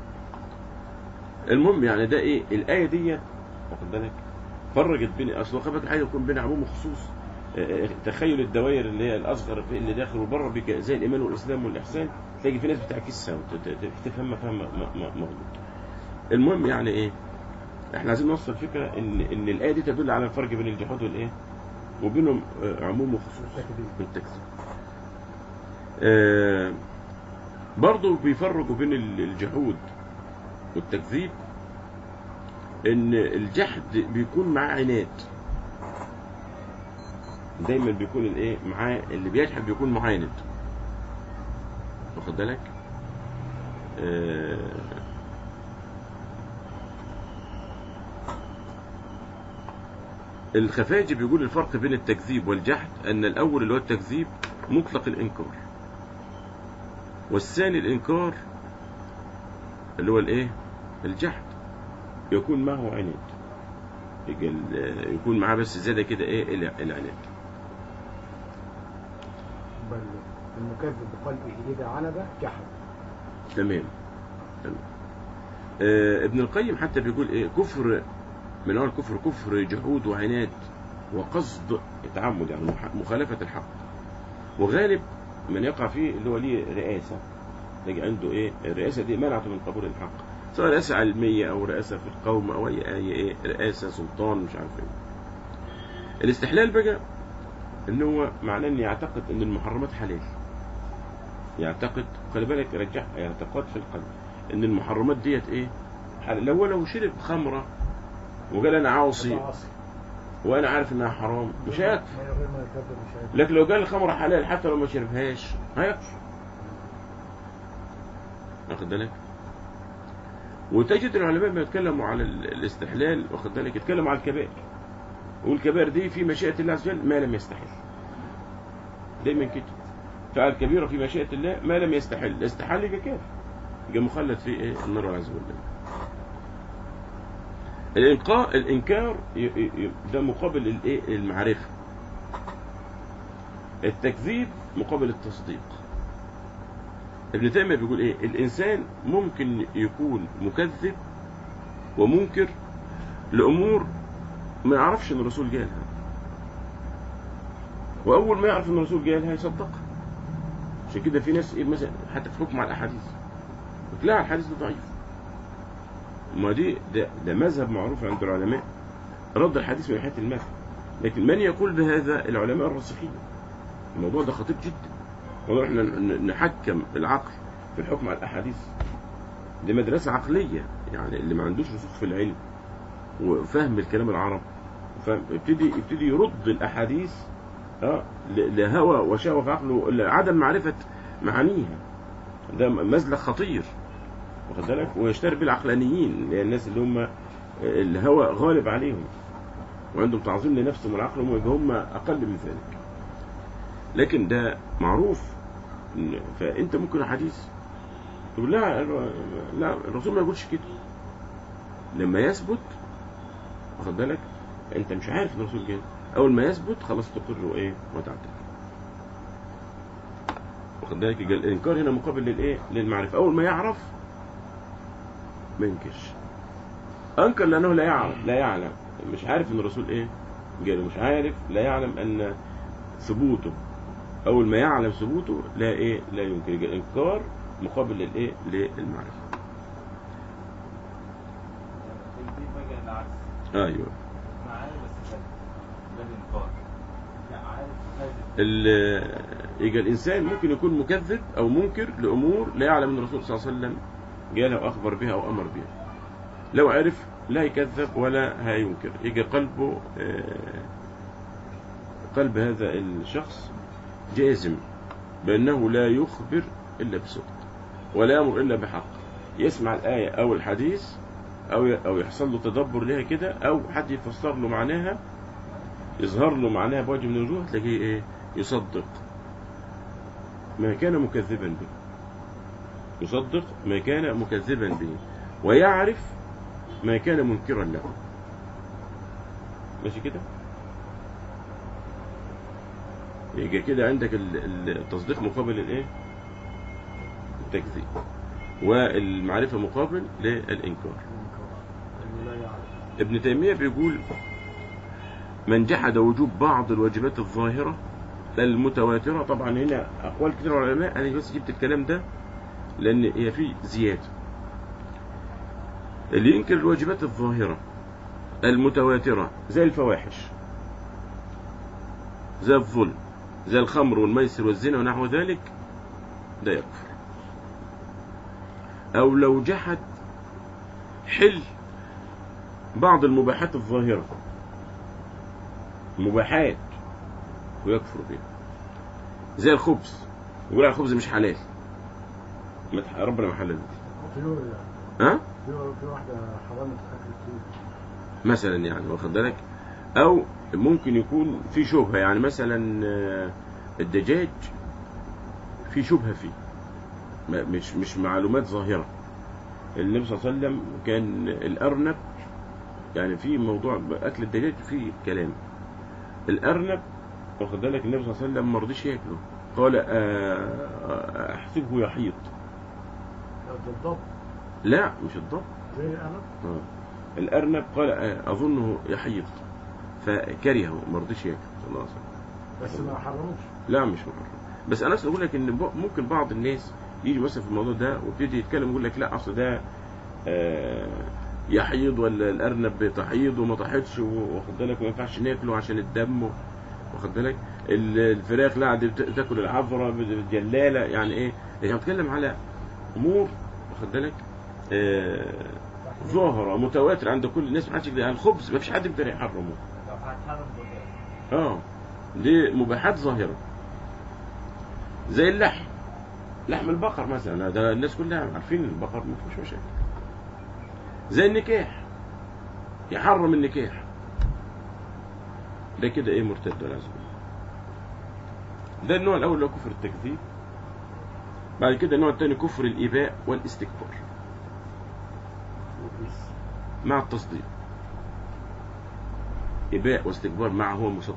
المهم يعني ده ايه الايه ديت واخد بالك فرجت بين اصل خلي بالك الحاجه يكون بين عموم وخصوص آه، آه، تخيل الدوائر اللي هي الاصغر في اللي داخل وبره بك زي الايمان والاسلام والاحسان تلاقي في ناس بتعكسها وتفهمها فهم م- م- مغلوط المهم يعني ايه احنا عايزين نوصل فكره ان ان الايه دي تدل على الفرق بين الجحود والايه وبينهم آه، عموم وخصوص التكذيب. بالتكذيب آه برضو بيفرقوا بين ال- الجحود والتكذيب ان الجحد بيكون معاه عناد دايما بيكون الايه معاه اللي بيجحد بيكون معاند واخد بالك آه الخفاجي بيقول الفرق بين التكذيب والجحد ان الاول اللي هو التكذيب مطلق الانكار والثاني الانكار اللي هو الايه الجحد يكون معه عناد يجي ال- يكون معاه بس زياده كده ايه الع- العناد بل المكذب بقلبه إذا عند جحد تمام تمام آه ابن القيم حتى بيقول ايه كفر من اول كفر كفر جحود وعناد وقصد تعمد يعني مح- مخالفة الحق وغالب من يقع فيه اللي هو ليه رئاسة تلاقي عنده ايه الرئاسة دي منعته من قبول الحق سواء رئاسة علمية او رئاسة في القوم او اي اي ايه رئاسة سلطان مش عارف ايه الاستحلال بقى ان هو معناه ان يعتقد ان المحرمات حلال يعتقد خلي بالك رجع اعتقاد في القلب ان المحرمات ديت ايه حلال لو لو شرب خمره وقال انا عاصي عاصي. وانا عارف انها حرام مش هيكفر من غير ما يكذب مش هيكفر. لكن لو قال الخمره حلال حتى لو ما شربهاش هيكفر واخد بالك وتجد العلماء لما يتكلموا على ال- الاستحلال واخد بالك يتكلموا على الكبائر والكبائر دي في مشيئة الله عز وجل ما لم يستحل دايما كده فعل كبيرة في مشيئة الله ما لم يستحل استحل يبقى كافر يبقى مخلد في ايه النار والعياذ بالله الإنقاء الإنكار ي- ي- ي- ده مقابل الإيه المعرفة التكذيب مقابل التصديق ابن تيمية بيقول إيه الإنسان ممكن يكون مكذب ومنكر لأمور ما يعرفش إن الرسول جالها وأول ما يعرف إن الرسول جالها يصدقها عشان كده في ناس إيه مثلا حتى في حكم على الأحاديث وتلاقي الحديث ده ضعيف ما دي ده, ده مذهب معروف عند العلماء رد الحديث من ناحيه المذهب لكن من يقول بهذا العلماء الراسخين الموضوع ده خطير جدا موضوع احنا ن- نحكم العقل في الحكم على الاحاديث دي مدرسه عقليه يعني اللي ما عندوش رسوخ في العلم وفهم الكلام العرب فابتدي يبتدي يرد الاحاديث اه ل- لهوى وشهوه في عقله لعدم معرفه معانيها ده مزلق خطير واخد بالك ويشتري بالعقلانيين اللي هي الناس اللي هم الهوى غالب عليهم وعندهم تعظيم لنفسهم والعقل ويبقى هم اقل من ذلك لكن ده معروف إن- فانت ممكن حديث تقول لا لا الرسول ما يقولش كده لما يثبت واخد بالك انت مش عارف ان الرسول كده اول ما يثبت خلاص تقر وايه وتعتقد واخد بالك يبقى الانكار هنا مقابل للايه للمعرفه اول ما يعرف ما ينكرش انكر لانه لا يعلم لا يعلم مش عارف ان الرسول ايه قال مش عارف لا يعلم ان ثبوته اول ما يعلم ثبوته لا ايه لا ينكر يبقى الانكار مقابل للايه للمعرفه دي بقى العكس ايوه انا عارف بس كذب ده الانكار لا عارف كذب ال- يبقى الانسان ممكن يكون مكذب او منكر لامور لا يعلم ان الرسول صلى الله عليه وسلم جاء له اخبر بها او امر بها لو عرف لا يكذب ولا هينكر يجي قلبه آه، قلب هذا الشخص جازم بأنه لا يخبر إلا بصدق ولا يأمر إلا بحق يسمع الآية أو الحديث أو أو يحصل له تدبر لها كده أو حد يفسر له معناها يظهر له معناها بوجه من الوجوه تلاقيه إيه يصدق ما كان مكذبا به يصدق ما كان مكذبا به ويعرف ما كان منكرا له ماشي كده يبقى كده عندك ال- ال- التصديق مقابل الايه التكذيب والمعرفة مقابل للإنكار لا يعرف ابن تيمية بيقول من جحد وجوب بعض الواجبات الظاهرة المتواترة طبعا هنا أقوال كتير من العلماء أنا بس جبت الكلام ده لأن هي في زيادة اللي ينكر الواجبات الظاهرة المتواترة زي الفواحش زي الظلم زي الخمر والميسر والزنا ونحو ذلك ده يكفر أو لو جحد حل بعض المباحات الظاهرة مباحات ويكفر بها زي الخبز يقول على الخبز مش حلال ما تح- ربنا ما حلل في ها في في واحدة حرام أكل كتير مثلا يعني واخد بالك او ممكن يكون في شبهه يعني مثلا آه، الدجاج في شبهه فيه ما- مش مش معلومات ظاهره النبي صلى الله عليه وسلم كان الارنب يعني في موضوع اكل الدجاج فيه كلام الارنب واخد بالك النبي صلى الله عليه وسلم ما رضيش ياكله قال آه، آه، احسبه يحيط ده الضب لا مش الضب زي الأرنب آه. الأرنب قال آه، أظنه يحيط فكرهه ما رضيش ياكل صلى الله عليه وسلم بس ما حرموش لا مش محرم بس أنا أصلا أقول لك إن ب- ممكن بعض الناس يجي مثلا في الموضوع ده ويبتدي يتكلم يقول لك لا أصل ده آه، يحيض ولا الأرنب تحيض وما تحيضش واخد بالك ما ينفعش ناكله عشان الدم و- واخد بالك ال- الفراخ لا دي بت- تاكل العذراء بالجلالة يعني إيه يعني بتكلم على أمور واخد بالك آه، ظاهرة متواترة عند كل الناس ما حدش يقدر- يعني الخبز ما فيش حد يقدر يحرمه لو هتحرم بوتاس اه دي مباحات ظاهرة زي اللحم لحم البقر مثلا ده الناس كلها عارفين البقر ما فيهوش مشاكل زي النكاح يحرم النكاح ده كده ايه مرتد والعياذ بالله ده النوع الاول اللي هو كفر التكذيب بعد كده النوع الثاني كفر الاباء والاستكبار مع التصديق إباء واستكبار معه هو مصدق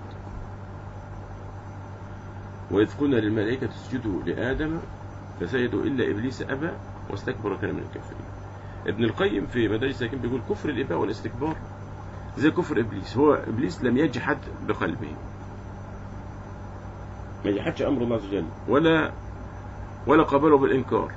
وإذ قلنا للملائكة اسجدوا لآدم فسجدوا إلا إبليس أبى واستكبر كان من الكافرين ابن القيم في مدارج الساكن بيقول كفر الإباء والاستكبار زي كفر إبليس هو إبليس لم يجحد بقلبه ما يجحدش أمر الله عز وجل ولا ولا قابله بالإنكار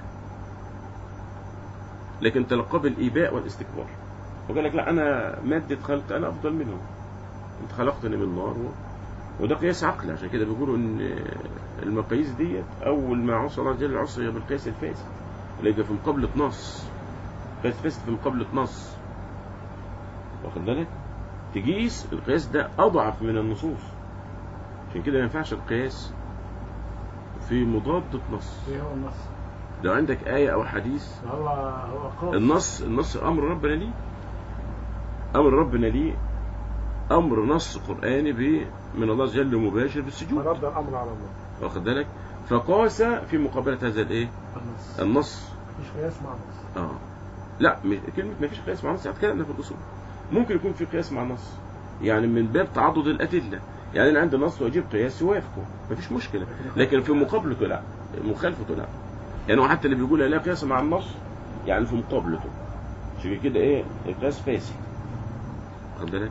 لكن تلقاه بالإيباء والاستكبار وقال لك لا أنا مادة خلق أنا أفضل منهم أنت خلقتني من نار و... وده قياس عقل عشان كده بيقولوا إن المقاييس ديت أول ما عصى الله جل عصي بالقياس الفاسد اللي يبقى في مقابلة نص قياس فاسد في مقابلة نص واخد بالك تقيس القياس ده أضعف من النصوص عشان كده ما ينفعش القياس في مضادة نص ايه هو النص لو عندك آية أو حديث هو هو قول النص النص امر ربنا ليه امر ربنا ليه امر نص قراني ب من الله عز وجل مباشر بالسجود فرد الأمر على الله واخد بالك فقاس في مقابله هذا الايه النص النص مفيش قياس مع النص اه لا مش كلمه ما فيش قياس مع النص هتكلمنا في الاصول ممكن يكون في قياس مع النص يعني من باب تعضد الادله يعني انا عندي نص واجيب قياس يوافقه مفيش مشكله لكن في مقابلته لا مخالفته لا يعني هو حتى اللي بيقول لا قياس مع النص يعني في مقابلته عشان كده ايه القياس فاسد واخد بالك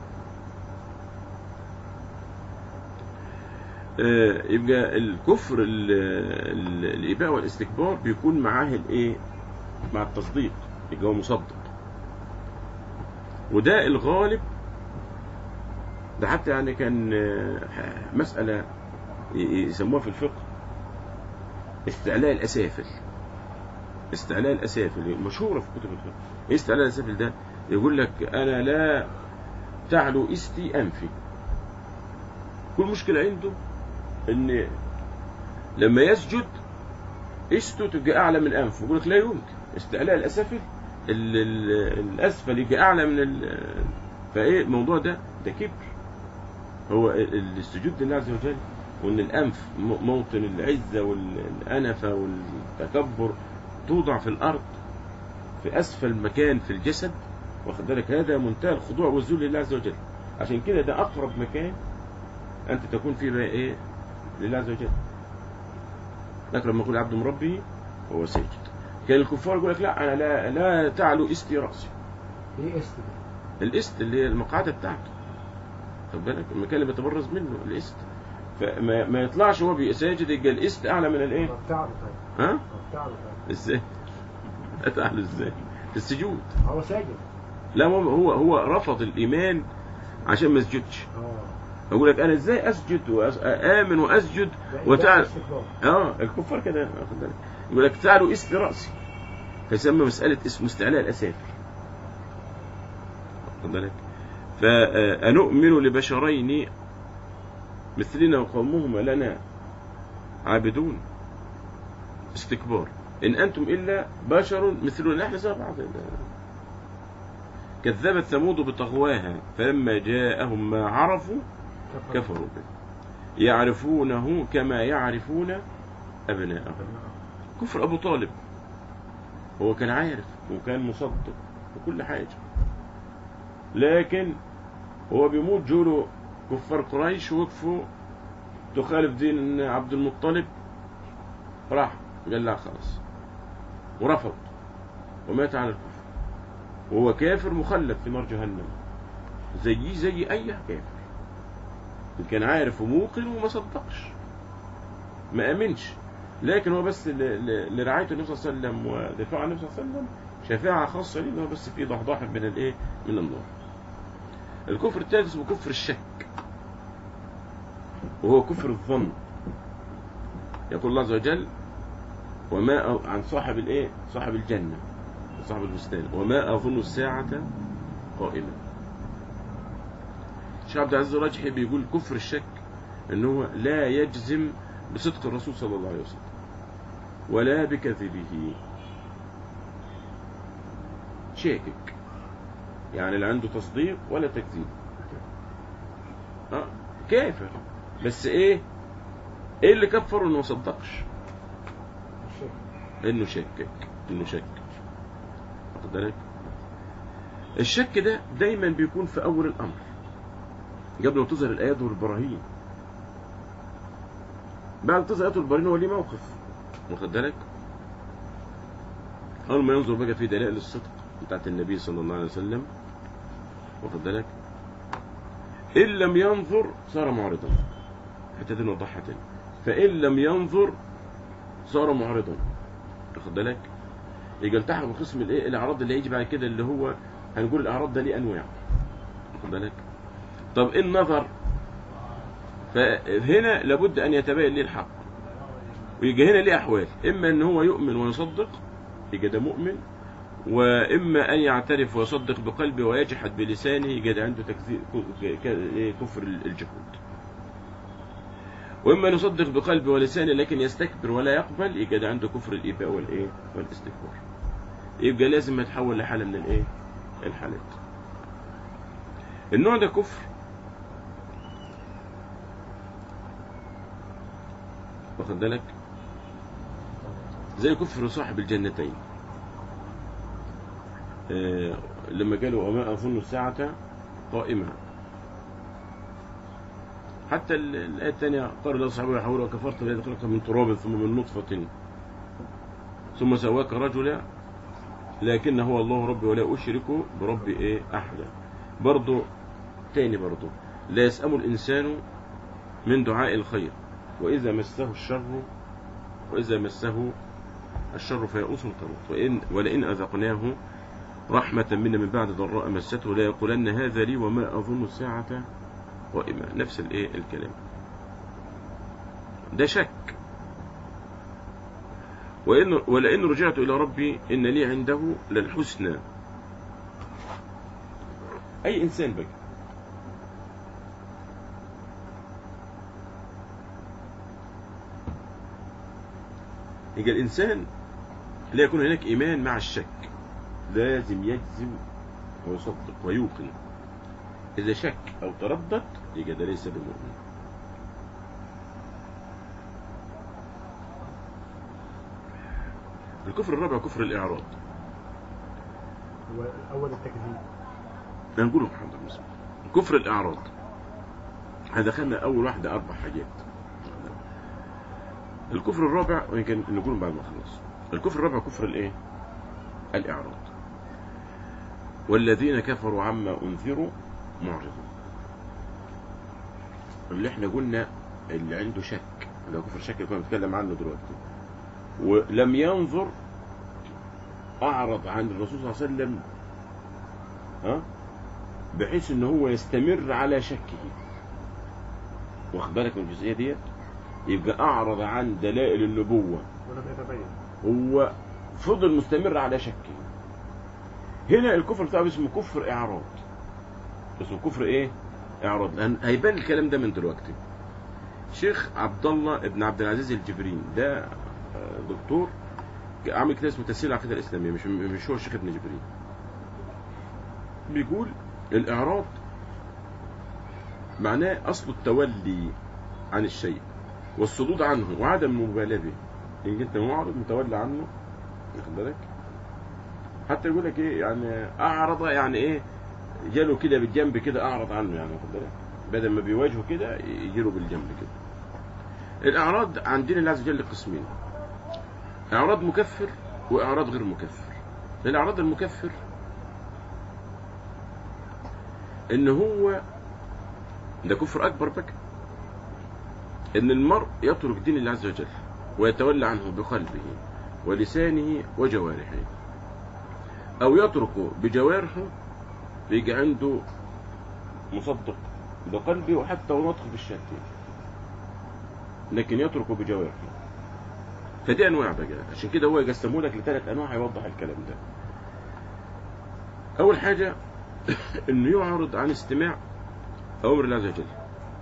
آه، يبقى الكفر ال- ال- الاباء والاستكبار بيكون معاه الايه مع التصديق يبقى هو مصدق وده الغالب ده حتى يعني كان آه، مسألة ي- يسموها في الفقه استعلاء الأسافل استعلاء الأسافل مشهورة في كتب الفقه إيه استعلاء الأسافل ده يقول لك أنا لا تعلو استي أنفي كل مشكلة عنده إن لما يسجد استه تبقى أعلى من أنفه يقول لك لا يمكن استعلاء الأسافل ال- ال- الأسفل يبقى أعلى من ال... فإيه الموضوع ده ده كبر هو ال- السجود لله عز وجل وان الانف م- موطن العزه والانفه والتكبر توضع في الارض في اسفل مكان في الجسد واخد بالك هذا منتهى الخضوع والذل لله عز وجل عشان كده ده اقرب مكان انت تكون فيه بقى ايه لله عز وجل لكن لما يقول عبد من ربه هو ساجد كان الكفار يقول لك لا انا لا لا تعلو استي راسي ايه است ده؟ الاست اللي هي المقعده بتاعته خد بالك المكان اللي بيتبرز منه الاست فما ما يطلعش هو بي- ساجد يبقى الاست اعلى من الايه طب تعالوا طيب ها طب تعالوا طيب ازاي اتعلى ازاي السجود هو ساجد لا هو هو هو رفض الايمان عشان ما يسجدش اه اقول لك انا ازاي اسجد وامن واسجد ده- ده وتعال استكبار. اه الكفار كده واخد بالك يقول لك تعالوا است راسي فيسمى مساله اسم استعلاء الاسافل واخد بالك فأنؤمن لبشرين مثلنا وقومهما لنا عابدون استكبار إن أنتم إلا بشر مثلنا نحن زي بعض كذبت ثمود بطغواها فلما جاءهم ما عرفوا كفروا به يعرفونه كما يعرفون أبناءهم كفر أبو طالب هو كان عارف وكان مصدق وكل حاجة لكن هو بيموت جوله كفار قريش وقفوا تخالف دين عبد المطلب راح قال لا خلاص ورفض ومات على الكفر وهو كافر مخلد في نار جهنم زيه زي اي كافر كان عارف وموقن وما صدقش ما امنش لكن هو بس ل- ل- لرعايه النبي صلى الله عليه وسلم ودفاع عن النبي صلى الله عليه وسلم شفاعه خاصه ليه إن هو بس في ضحضاح من الايه من النار الكفر الثالث اسمه كفر الشك وهو كفر الظن يقول الله عز وجل وما أ- عن صاحب الايه صاحب الجنه صاحب البستان وما اظن الساعه قائمه الشيخ عبد العزيز الراجحي بيقول كفر الشك ان هو لا يجزم بصدق الرسول صلى الله عليه وسلم ولا بكذبه شاكك يعني لا عنده تصديق ولا تكذيب اه كافر بس ايه ايه اللي كفره انه ما صدقش الشك انه شكك انه شك واخد بالك الشك ده دايما بيكون في اول الامر قبل ما تظهر الايات والبراهين بعد ما تظهر الايات والبراهين هو ليه موقف واخد بالك اول ما ينظر بقى في دلائل الصدق بتاعت النبي صلى الله عليه وسلم واخد بالك ان لم ينظر صار معرضا حتى دي نوضحها تاني فان لم ينظر صار معرضا واخد بالك يبقى التحق بقسم الايه الاعراض اللي هيجي بعد كده اللي هو هنقول الاعراض ده ليه انواع واخد بالك طب ان نظر فهنا لابد ان يتبين ليه الحق ويجي هنا ليه احوال اما ان هو يؤمن ويصدق يبقى ده مؤمن واما ان يعترف ويصدق بقلبه ويجحد بلسانه يبقى ده عنده تكذيب ك- إيه؟ كفر الجحود واما ان يصدق بقلبه ولسانه لكن يستكبر ولا يقبل يبقى ده عنده كفر الاباء والايه والاستكبار يبقى لازم يتحول لحاله من الايه الحالات النوع ده كفر واخد بالك زي كفر صاحب الجنتين آه لما قالوا وما اظن الساعه قائمه حتى ال- الآية الثانية قال له صحابه يحاول وكفرت بالذي خلقك من تراب ثم من نطفة ثم سواك رجلا لكن هو الله ربي ولا أشرك بربي إيه أحدا برضو تاني برضو لا يسأم الإنسان من دعاء الخير وإذا مسه الشر وإذا مسه الشر فيئوس قنوط وإن ولئن أذقناه رحمة منا من بعد ضراء مسته لا يقولن هذا لي وما أظن الساعة قائمة نفس الايه الكلام ده شك وإن ولئن رجعت إلى ربي إن لي عنده للحسنى أي إنسان بقى يبقى الإنسان لا يكون هناك إيمان مع الشك لازم يجزم ويصدق ويوقن إذا شك أو تردد يبقى ده ليس بمؤمن الكفر الرابع كفر الإعراض هو الاول التكذيب ده نقوله محمد مسلم كفر الإعراض هذا خلنا أول واحدة أربع حاجات الكفر الرابع وإن كان نقول بعد ما خلص الكفر الرابع كفر الإيه؟ الإعراض والذين كفروا عما أنذروا معرضون اللي احنا قلنا اللي عنده شك اللي هو كفر الشك اللي كنا بنتكلم عنه دلوقتي ولم ينظر أعرض عن الرسول صلى الله عليه وسلم ها بحيث ان هو يستمر على شكه واخد بالك من الجزئيه ديت يبقى اعرض عن دلائل النبوه ولم يتبين هو فضل مستمر على شكه هنا الكفر بتاعه اسمه كفر اعراض اسمه كفر ايه اعراض لان هيبان الكلام ده من دلوقتي شيخ عبد الله ابن عبد العزيز الجبرين ده آه، دكتور عامل كتاب اسمه تسهيل العقيده الاسلاميه مش مش هو الشيخ ابن جبرين بيقول الاعراض معناه اصل التولي عن الشيء والصدود عنه وعدم المبالاه به ان انت معرض متولي عنه واخد بالك حتى يقول لك ايه يعني اعرض يعني ايه جاله كده بالجنب كده اعرض عنه يعني واخد بالك بدل ما بيواجهه كده يجيله بالجنب كده الاعراض عن دين الله عز وجل قسمين اعراض مكفر واعراض غير مكفر الاعراض المكفر ان هو ده كفر اكبر بقى ان المرء يترك دين الله عز وجل ويتولى عنه بقلبه ولسانه وجوارحه او يتركه بجوارحه يجي عنده مصدق بقلبه وحتى ونطق بالشهادتين لكن يتركه بجوارحه فدي انواع بقى عشان كده هو يقسمه لك لثلاث انواع يوضح الكلام ده اول حاجه انه يعرض عن استماع اوامر الله عز وجل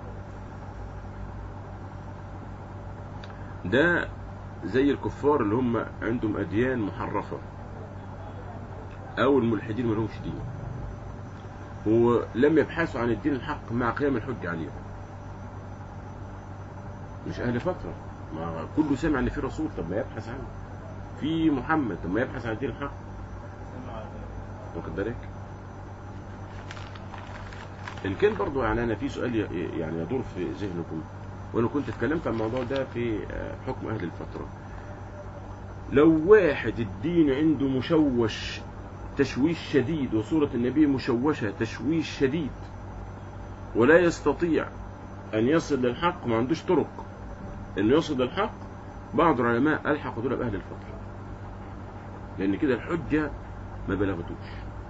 ده زي الكفار اللي هم عندهم اديان محرفه او الملحدين ما لهمش دين ولم يبحثوا عن الدين الحق مع قيام الحج عليهم مش اهل فتره ما كله سمع ان في رسول طب ما يبحث عنه في محمد طب ما يبحث عن الدين الحق واخد بالك ان كان برضو يعني انا في سؤال ي- يعني يدور في ذهنكم وانا كنت اتكلمت عن الموضوع ده في آه، حكم اهل الفتره لو واحد الدين عنده مشوش تشويش شديد وصورة النبي مشوشة تشويش شديد ولا يستطيع أن يصل للحق ما عندوش طرق أنه يصل للحق بعض العلماء ألحقوا دول بأهل الفترة لأن كده الحجة ما بلغتوش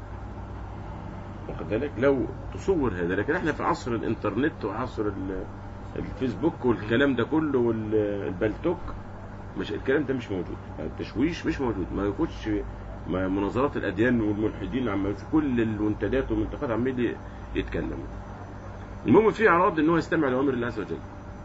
واخد بالك لو تصور هذا لكن احنا في عصر الانترنت وعصر ال- الفيسبوك والكلام ده كله والبلتوك مش الكلام ده مش موجود التشويش مش موجود ما ياخدش ما مناظرات الاديان والملحدين عم في كل المنتديات والمنتقات عمال يتكلموا المهم في اعراض ان هو يستمع لاوامر الله عز وجل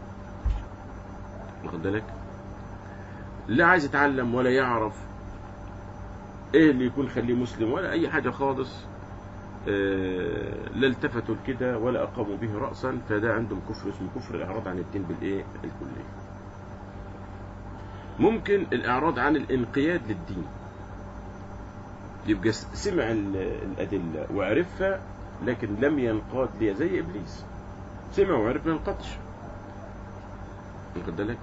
واخد بالك لا عايز يتعلم ولا يعرف ايه اللي يكون خليه مسلم ولا اي حاجه خالص آه، لا التفتوا لكده ولا اقاموا به راسا فده عندهم كفر اسمه كفر الاعراض عن الدين بالايه الكلي ممكن الاعراض عن الانقياد للدين يبقى سمع ال- الأدلة وعرفها لكن لم ينقاد ليها زي إبليس سمع وعرف ما ينقادش واخد بالك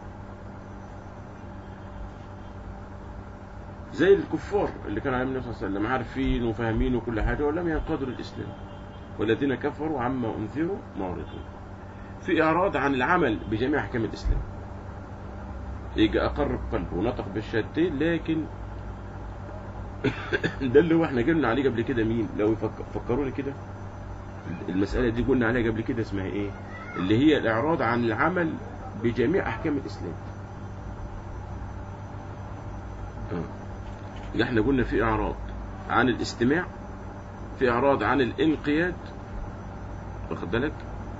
زي الكفار اللي كانوا على النبي صلى الله عليه وسلم عارفين وفاهمين وكل حاجة ولم ينقادوا للإسلام والذين كفروا عما أنذروا معرضون في إعراض عن العمل بجميع أحكام الإسلام يجي أقر بقلبه ونطق بالشهادتين لكن ده اللي هو احنا قلنا عليه قبل كده مين لو يفك- فكروني كده المسألة دي قلنا عليها قبل كده اسمها ايه اللي هي الإعراض عن العمل بجميع احكام الاسلام آه. احنا قلنا في اعراض عن الاستماع في اعراض عن الانقياد واخد بالك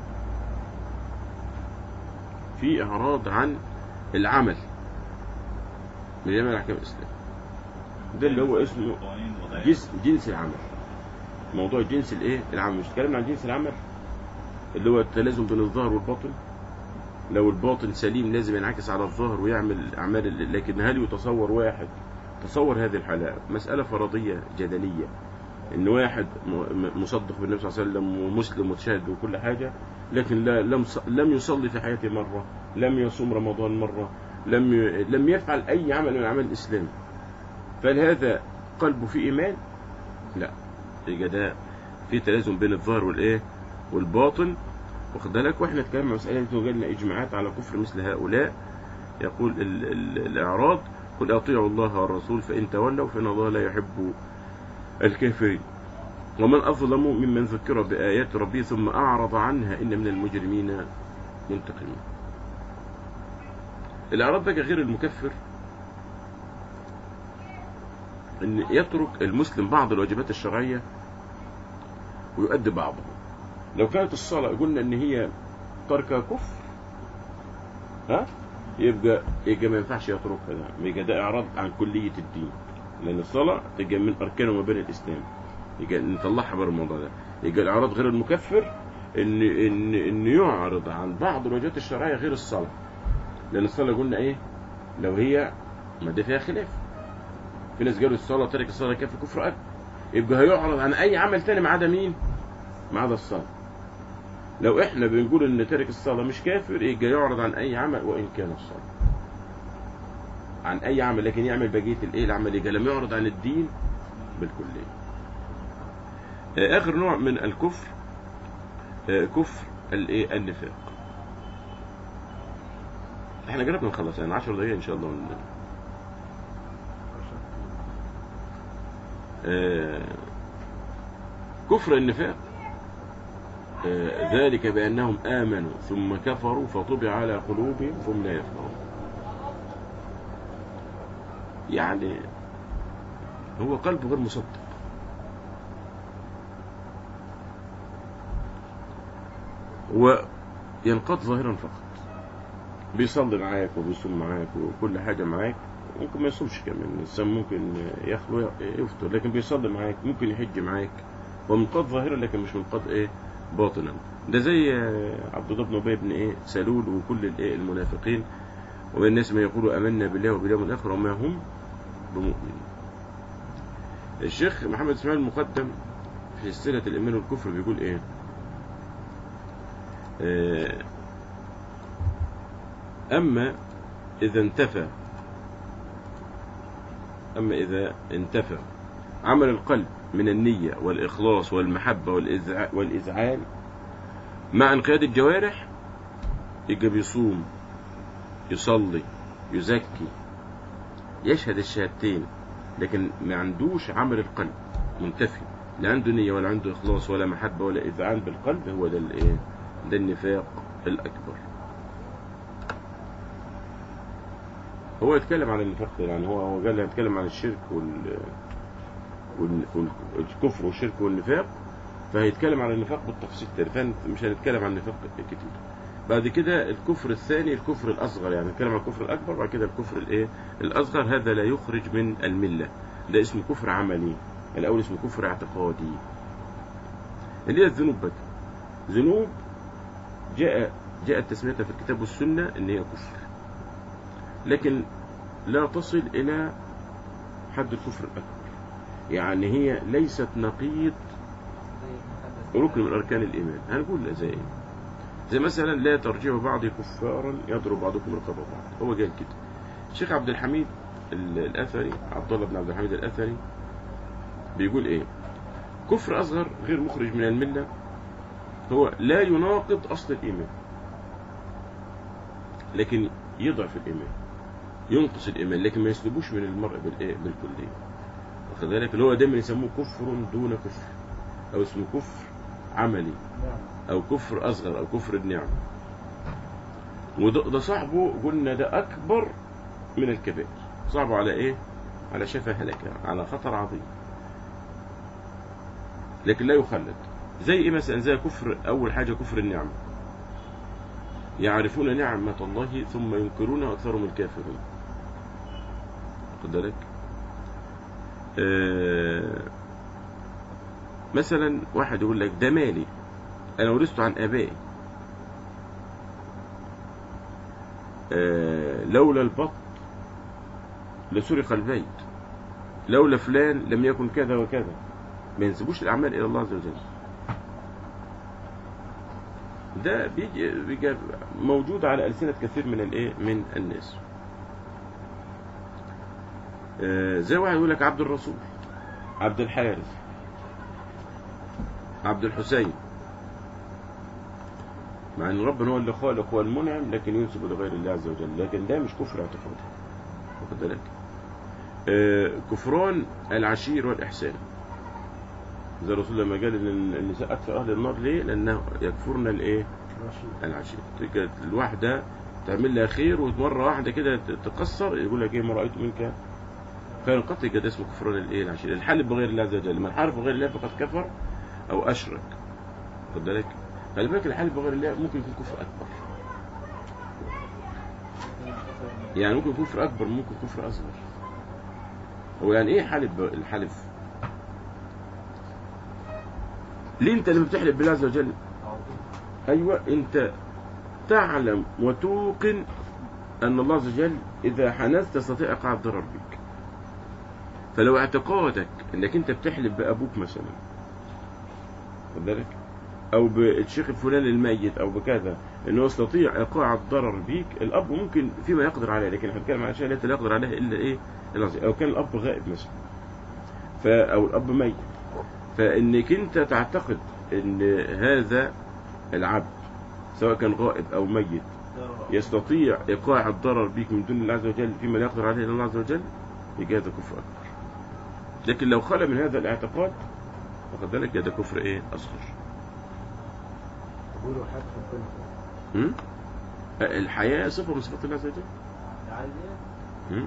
في اعراض عن العمل من جميع احكام الاسلام ده اللي هو اسمه قوانين وضعية. جنس جنس العمل موضوع جنس الايه العمل مش اتكلمنا عن جنس العمل اللي هو التلازم بين الظاهر والباطن لو الباطن سليم لازم ينعكس على الظاهر ويعمل الاعمال اللي- لكن هل يتصور واحد تصور هذه الحالة مسألة فرضية جدلية ان واحد م- م- مصدق بالنبي صلى الله عليه وسلم ومسلم متشهد وكل حاجة لكن لا لم ص- لم يصلي في حياته مرة لم يصوم رمضان مرة لم ي- لم يفعل اي عمل من اعمال الاسلام فهل هذا قلبه فيه ايمان لا يبقى ده في تلازم بين الظاهر والايه والباطن واخد بالك واحنا اتكلمنا عن مسألة وجدنا اجماعات على كفر مثل هؤلاء يقول ال ال الاعراض قل اطيعوا الله والرسول فان تولوا فان الله لا يحب الكافرين ومن اظلم ممن ذكر بايات ربه ثم اعرض عنها ان من المجرمين منتقمون الاعراض بقى غير المكفر ان يترك المسلم بعض الواجبات الشرعيه ويؤدي بعضها لو كانت الصلاه قلنا ان هي ترك كفر ها يبقى يبقى ما ينفعش يتركها ده يبقى ده اعراض عن كليه الدين لان الصلاه تبقى من اركان ومباني الاسلام يبقى نطلعها بره الموضوع ده يبقى الاعراض غير المكفر ان ان ان يعرض عن بعض الواجبات الشرعيه غير الصلاه لان الصلاه قلنا ايه لو هي ما ده فيها خلاف في ناس قالوا الصلاه ترك الصلاه كافر كفر اكبر يبقى هيعرض عن اي عمل تاني ما عدا مين ما عدا الصلاه لو احنا بنقول ان تارك الصلاه مش كافر يبقى يعرض عن اي عمل وان كان الصلاه عن اي عمل لكن يعمل بقيه الايه العمل يبقى لم يعرض عن الدين بالكليه آه، اخر نوع من الكفر آه، كفر الايه النفاق احنا قربنا نخلص يعني 10 دقايق ان شاء الله ون- آه، كفر النفاق آه، ذلك بأنهم آمنوا ثم كفروا فطبع على قلوبهم فهم لا يفقهون يعني هو قلبه غير مصدق وينقض ظاهرا فقط بيصلي معاك وبيصوم معاك وكل حاجة معاك ممكن ما يصومش كمان الإنسان ممكن يخلو يفطر لكن بيصلي معاك ممكن يحج معاك ومنقض ظاهرا لكن مش منقض ايه باطنا ده زي آه، عبد الله بن ابي بن ايه سلول وكل الايه المنافقين ومن الناس ما يقولوا امنا بالله وباليوم الاخر وما هم بمؤمنين الشيخ محمد اسماعيل المقدم في سلسلة الإيمان والكفر بيقول إيه؟ آه، أما إذا انتفى أما إذا انتفى عمل القلب من النية والإخلاص والمحبة والإذع- والإذعان مع انقياد الجوارح يبقى بيصوم يصلي يزكي يشهد الشهادتين لكن ما عندوش عمل القلب منتفي لا عنده نية ولا عنده إخلاص ولا محبة ولا إذعان بالقلب هو ده الإيه؟ ده النفاق الأكبر هو يتكلم عن النفاق ده، يعني هو هو قال يتكلم عن الشرك وال وال- والكفر والشرك والنفاق فهيتكلم عن النفاق بالتفصيل تاني فمش هنتكلم عن النفاق كتير بعد كده الكفر الثاني الكفر الأصغر يعني نتكلم عن الكفر الأكبر بعد كده الكفر الإيه الأصغر هذا لا يخرج من الملة ده اسمه كفر عملي الأول اسمه كفر اعتقادي اللي هي الذنوب بقى ذنوب جاء جاءت تسميتها في الكتاب والسنة إن هي كفر لكن لا تصل إلى حد الكفر الأكبر يعني هي ليست نقيض ركن من أركان الإيمان هنقول زي إيه زي مثلا لا ترجعوا بعض كفارا يضرب بعضكم رقاب بعض هو قال كده الشيخ عبد الحميد ال- الأثري عبد الله بن عبد الحميد الأثري بيقول إيه كفر أصغر غير مخرج من الملة هو لا يناقض أصل الإيمان لكن يضعف الإيمان ينقص الإيمان لكن ما يسلبوش من المرء بالإيه بالكلية واخد بالك اللي هو دايما يسموه كفر دون كفر أو اسمه كفر عملي نعم أو كفر أصغر أو كفر النعم وده ده صاحبه قلنا ده اكبر من الكبائر صعبه على ايه على شفا هلكه على خطر عظيم لكن لا يخلد زي ايه مثلا زي كفر اول حاجه كفر النعمه يعرفون نعمه الله ثم ينكرونها اكثرهم الكافرون خد بالك آه مثلا واحد يقول لك ده مالي انا ورثته عن ابائي آه لولا البط لسرق البيت لولا فلان لم يكن كذا وكذا ما ينسبوش الاعمال الى الله عز وجل ده بيجي بيجي موجود على السنه كثير من الايه من الناس آه زي واحد يقول لك عبد الرسول عبد الحارث عبد الحسين مع ان ربنا هو اللي خالق هو المنعم لكن ينسب لغير الله عز وجل لكن ده مش كفر اعتقادي واخد بالك آه، كفران العشير والإحسان زي الرسول لما قال ان النساء اكثر اهل النار ليه؟ لانه يكفرن الايه؟ رشيد العشير تلك الواحده تعمل لها خير ومره واحده كده تقصر يقول لك ايه ما رايت منك خير قط يبقى ده اسمه كفران الايه؟ العشير الحلف بغير الله عز وجل من حلف بغير الله فقد كفر او اشرك خد بالك؟ خلي بالك الحلف بغير الله ممكن يكون كفر اكبر يعني ممكن كفر اكبر ممكن كفر اصغر هو يعني ايه حلف ب- الحلف ليه انت لما بتحلف بالله عز وجل ايوه انت تعلم وتوقن ان الله عز وجل اذا حنثت تستطيع ايقاع الضرر بك فلو اعتقادك انك انت بتحلف بابوك مثلا خد بالك او بالشيخ الفلاني الميت او بكذا انه يستطيع ايقاع الضرر بيك الاب ممكن فيما يقدر عليه لكن احنا بنتكلم عن اشياء لا يقدر عليها الا ايه الا الله. او كان الاب غائب مثلا ف او الاب ميت فانك انت تعتقد ان هذا العبد سواء كان غائب او ميت يستطيع ايقاع الضرر بيك من دون الله عز وجل فيما لا يقدر عليه الا الله عز وجل يبقى هذا كفر اكبر لكن لو خلى من هذا الاعتقاد واخد بالك ده كفر ايه اصغر يقولوا حتى ربنا م? الحياة صفة من صفات الله عز وجل م?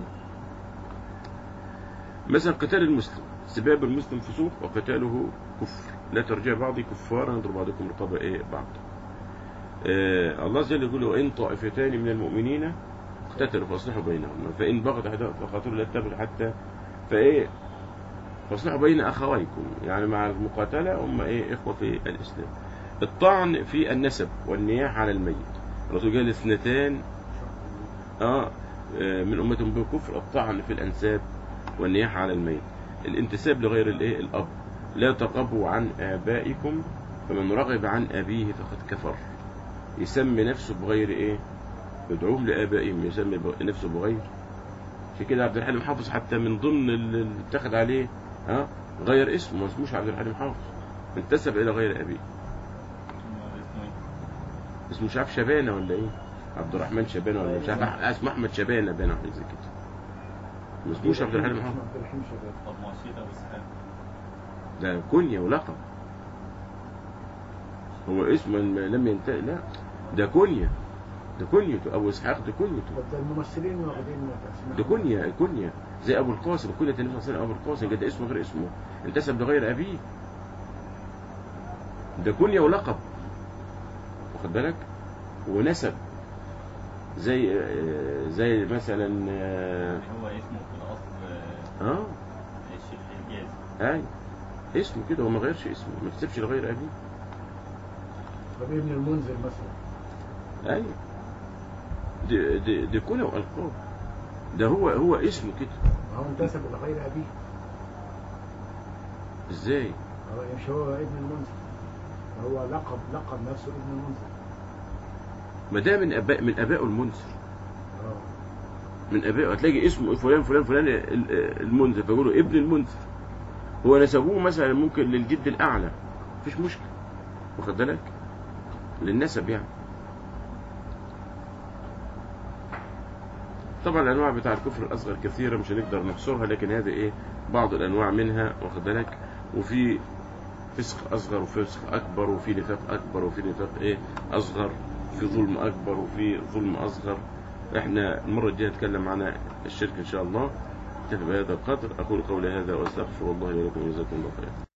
مثلا قتال المسلم سباب المسلم فسوق وقتاله كفر لا ترجع بعض كفارا يضرب بعضكم رقاب ايه بعض آه الله عز وجل يقول وان طائفتان من المؤمنين اقتتلوا فاصلحوا بينهما فان بغت احدهم فقاتلوا لا تبغي حتى فايه فاصلحوا بين اخويكم يعني مع المقاتله هم ايه اخوه في الاسلام الطعن في النسب والنياح على الميت الرسول قال اثنتان اه آه، من امتهم بالكفر الطعن في الانساب والنياحه على الميت الانتساب لغير الايه الاب لا ترغبوا عن ابائكم فمن رغب عن ابيه فقد كفر يسمي نفسه بغير ايه يدعوهم لابائهم يسمي ب- نفسه بغير في كده عبد الحليم حافظ حتى من ضمن اللي اتخذ عليه ها غير اسمه ما اسموش عبد الحليم حافظ انتسب الى غير ابيه اسمه مش عارف شبانه ولا ايه عبد الرحمن شبانه ولا مش عارف أح- اسمه احمد شبانه باين أو حاجه زي كده ما اسموش عبد الحليم حافظ عبد الرحيم شباب طب مواشيطة واسحاق ده كنية ولقب هو اسم لم ينتهي لا ده كنية ده كنيته أبو إسحاق ده كنيته طب ده الممثلين واخدين اسماء ده كنية كنية زي أبو القاسم كنية النبي صلى الله عليه وسلم أبو القاسم ده اسمه غير اسمه انتسب لغير أبيه ده كنية ولقب واخد بالك ونسب زي آه، زي مثلا آه، يعني هو اسمه في الأصل آه، اه الشيخ الحجازي اي اسمه كده هو ما غيرش اسمه ما كتبش لغير ابيه طب ابن المنذر مثلا ايوه دي دي دي كنى والقاب ده هو هو اسمه كده هو انتسب الى غير ابيه ازاي هو مش هو ابن المنذر هو لقب لقب نفسه ابن المنذر ما ده من اباء من ابائه المنذر اه من ابائه هتلاقي اسمه فلان فلان فلان ال- المنذر فيقولوا ابن المنذر هو نسبوه مثلا ممكن للجد الاعلى مفيش مشكله واخد بالك للنسب يعني طبعا الانواع بتاع الكفر الاصغر كثيره مش هنقدر نحصرها لكن هذه ايه بعض الانواع منها واخد بالك وفي فسق اصغر وفسق اكبر وفي نفاق اكبر وفي نفاق ايه اصغر في ظلم اكبر وفي ظلم اصغر احنا المره الجايه نتكلم عن الشرك ان شاء الله اكتفي بهذا القدر اقول قولي هذا واستغفر الله لي ولكم جزاكم الله خيرا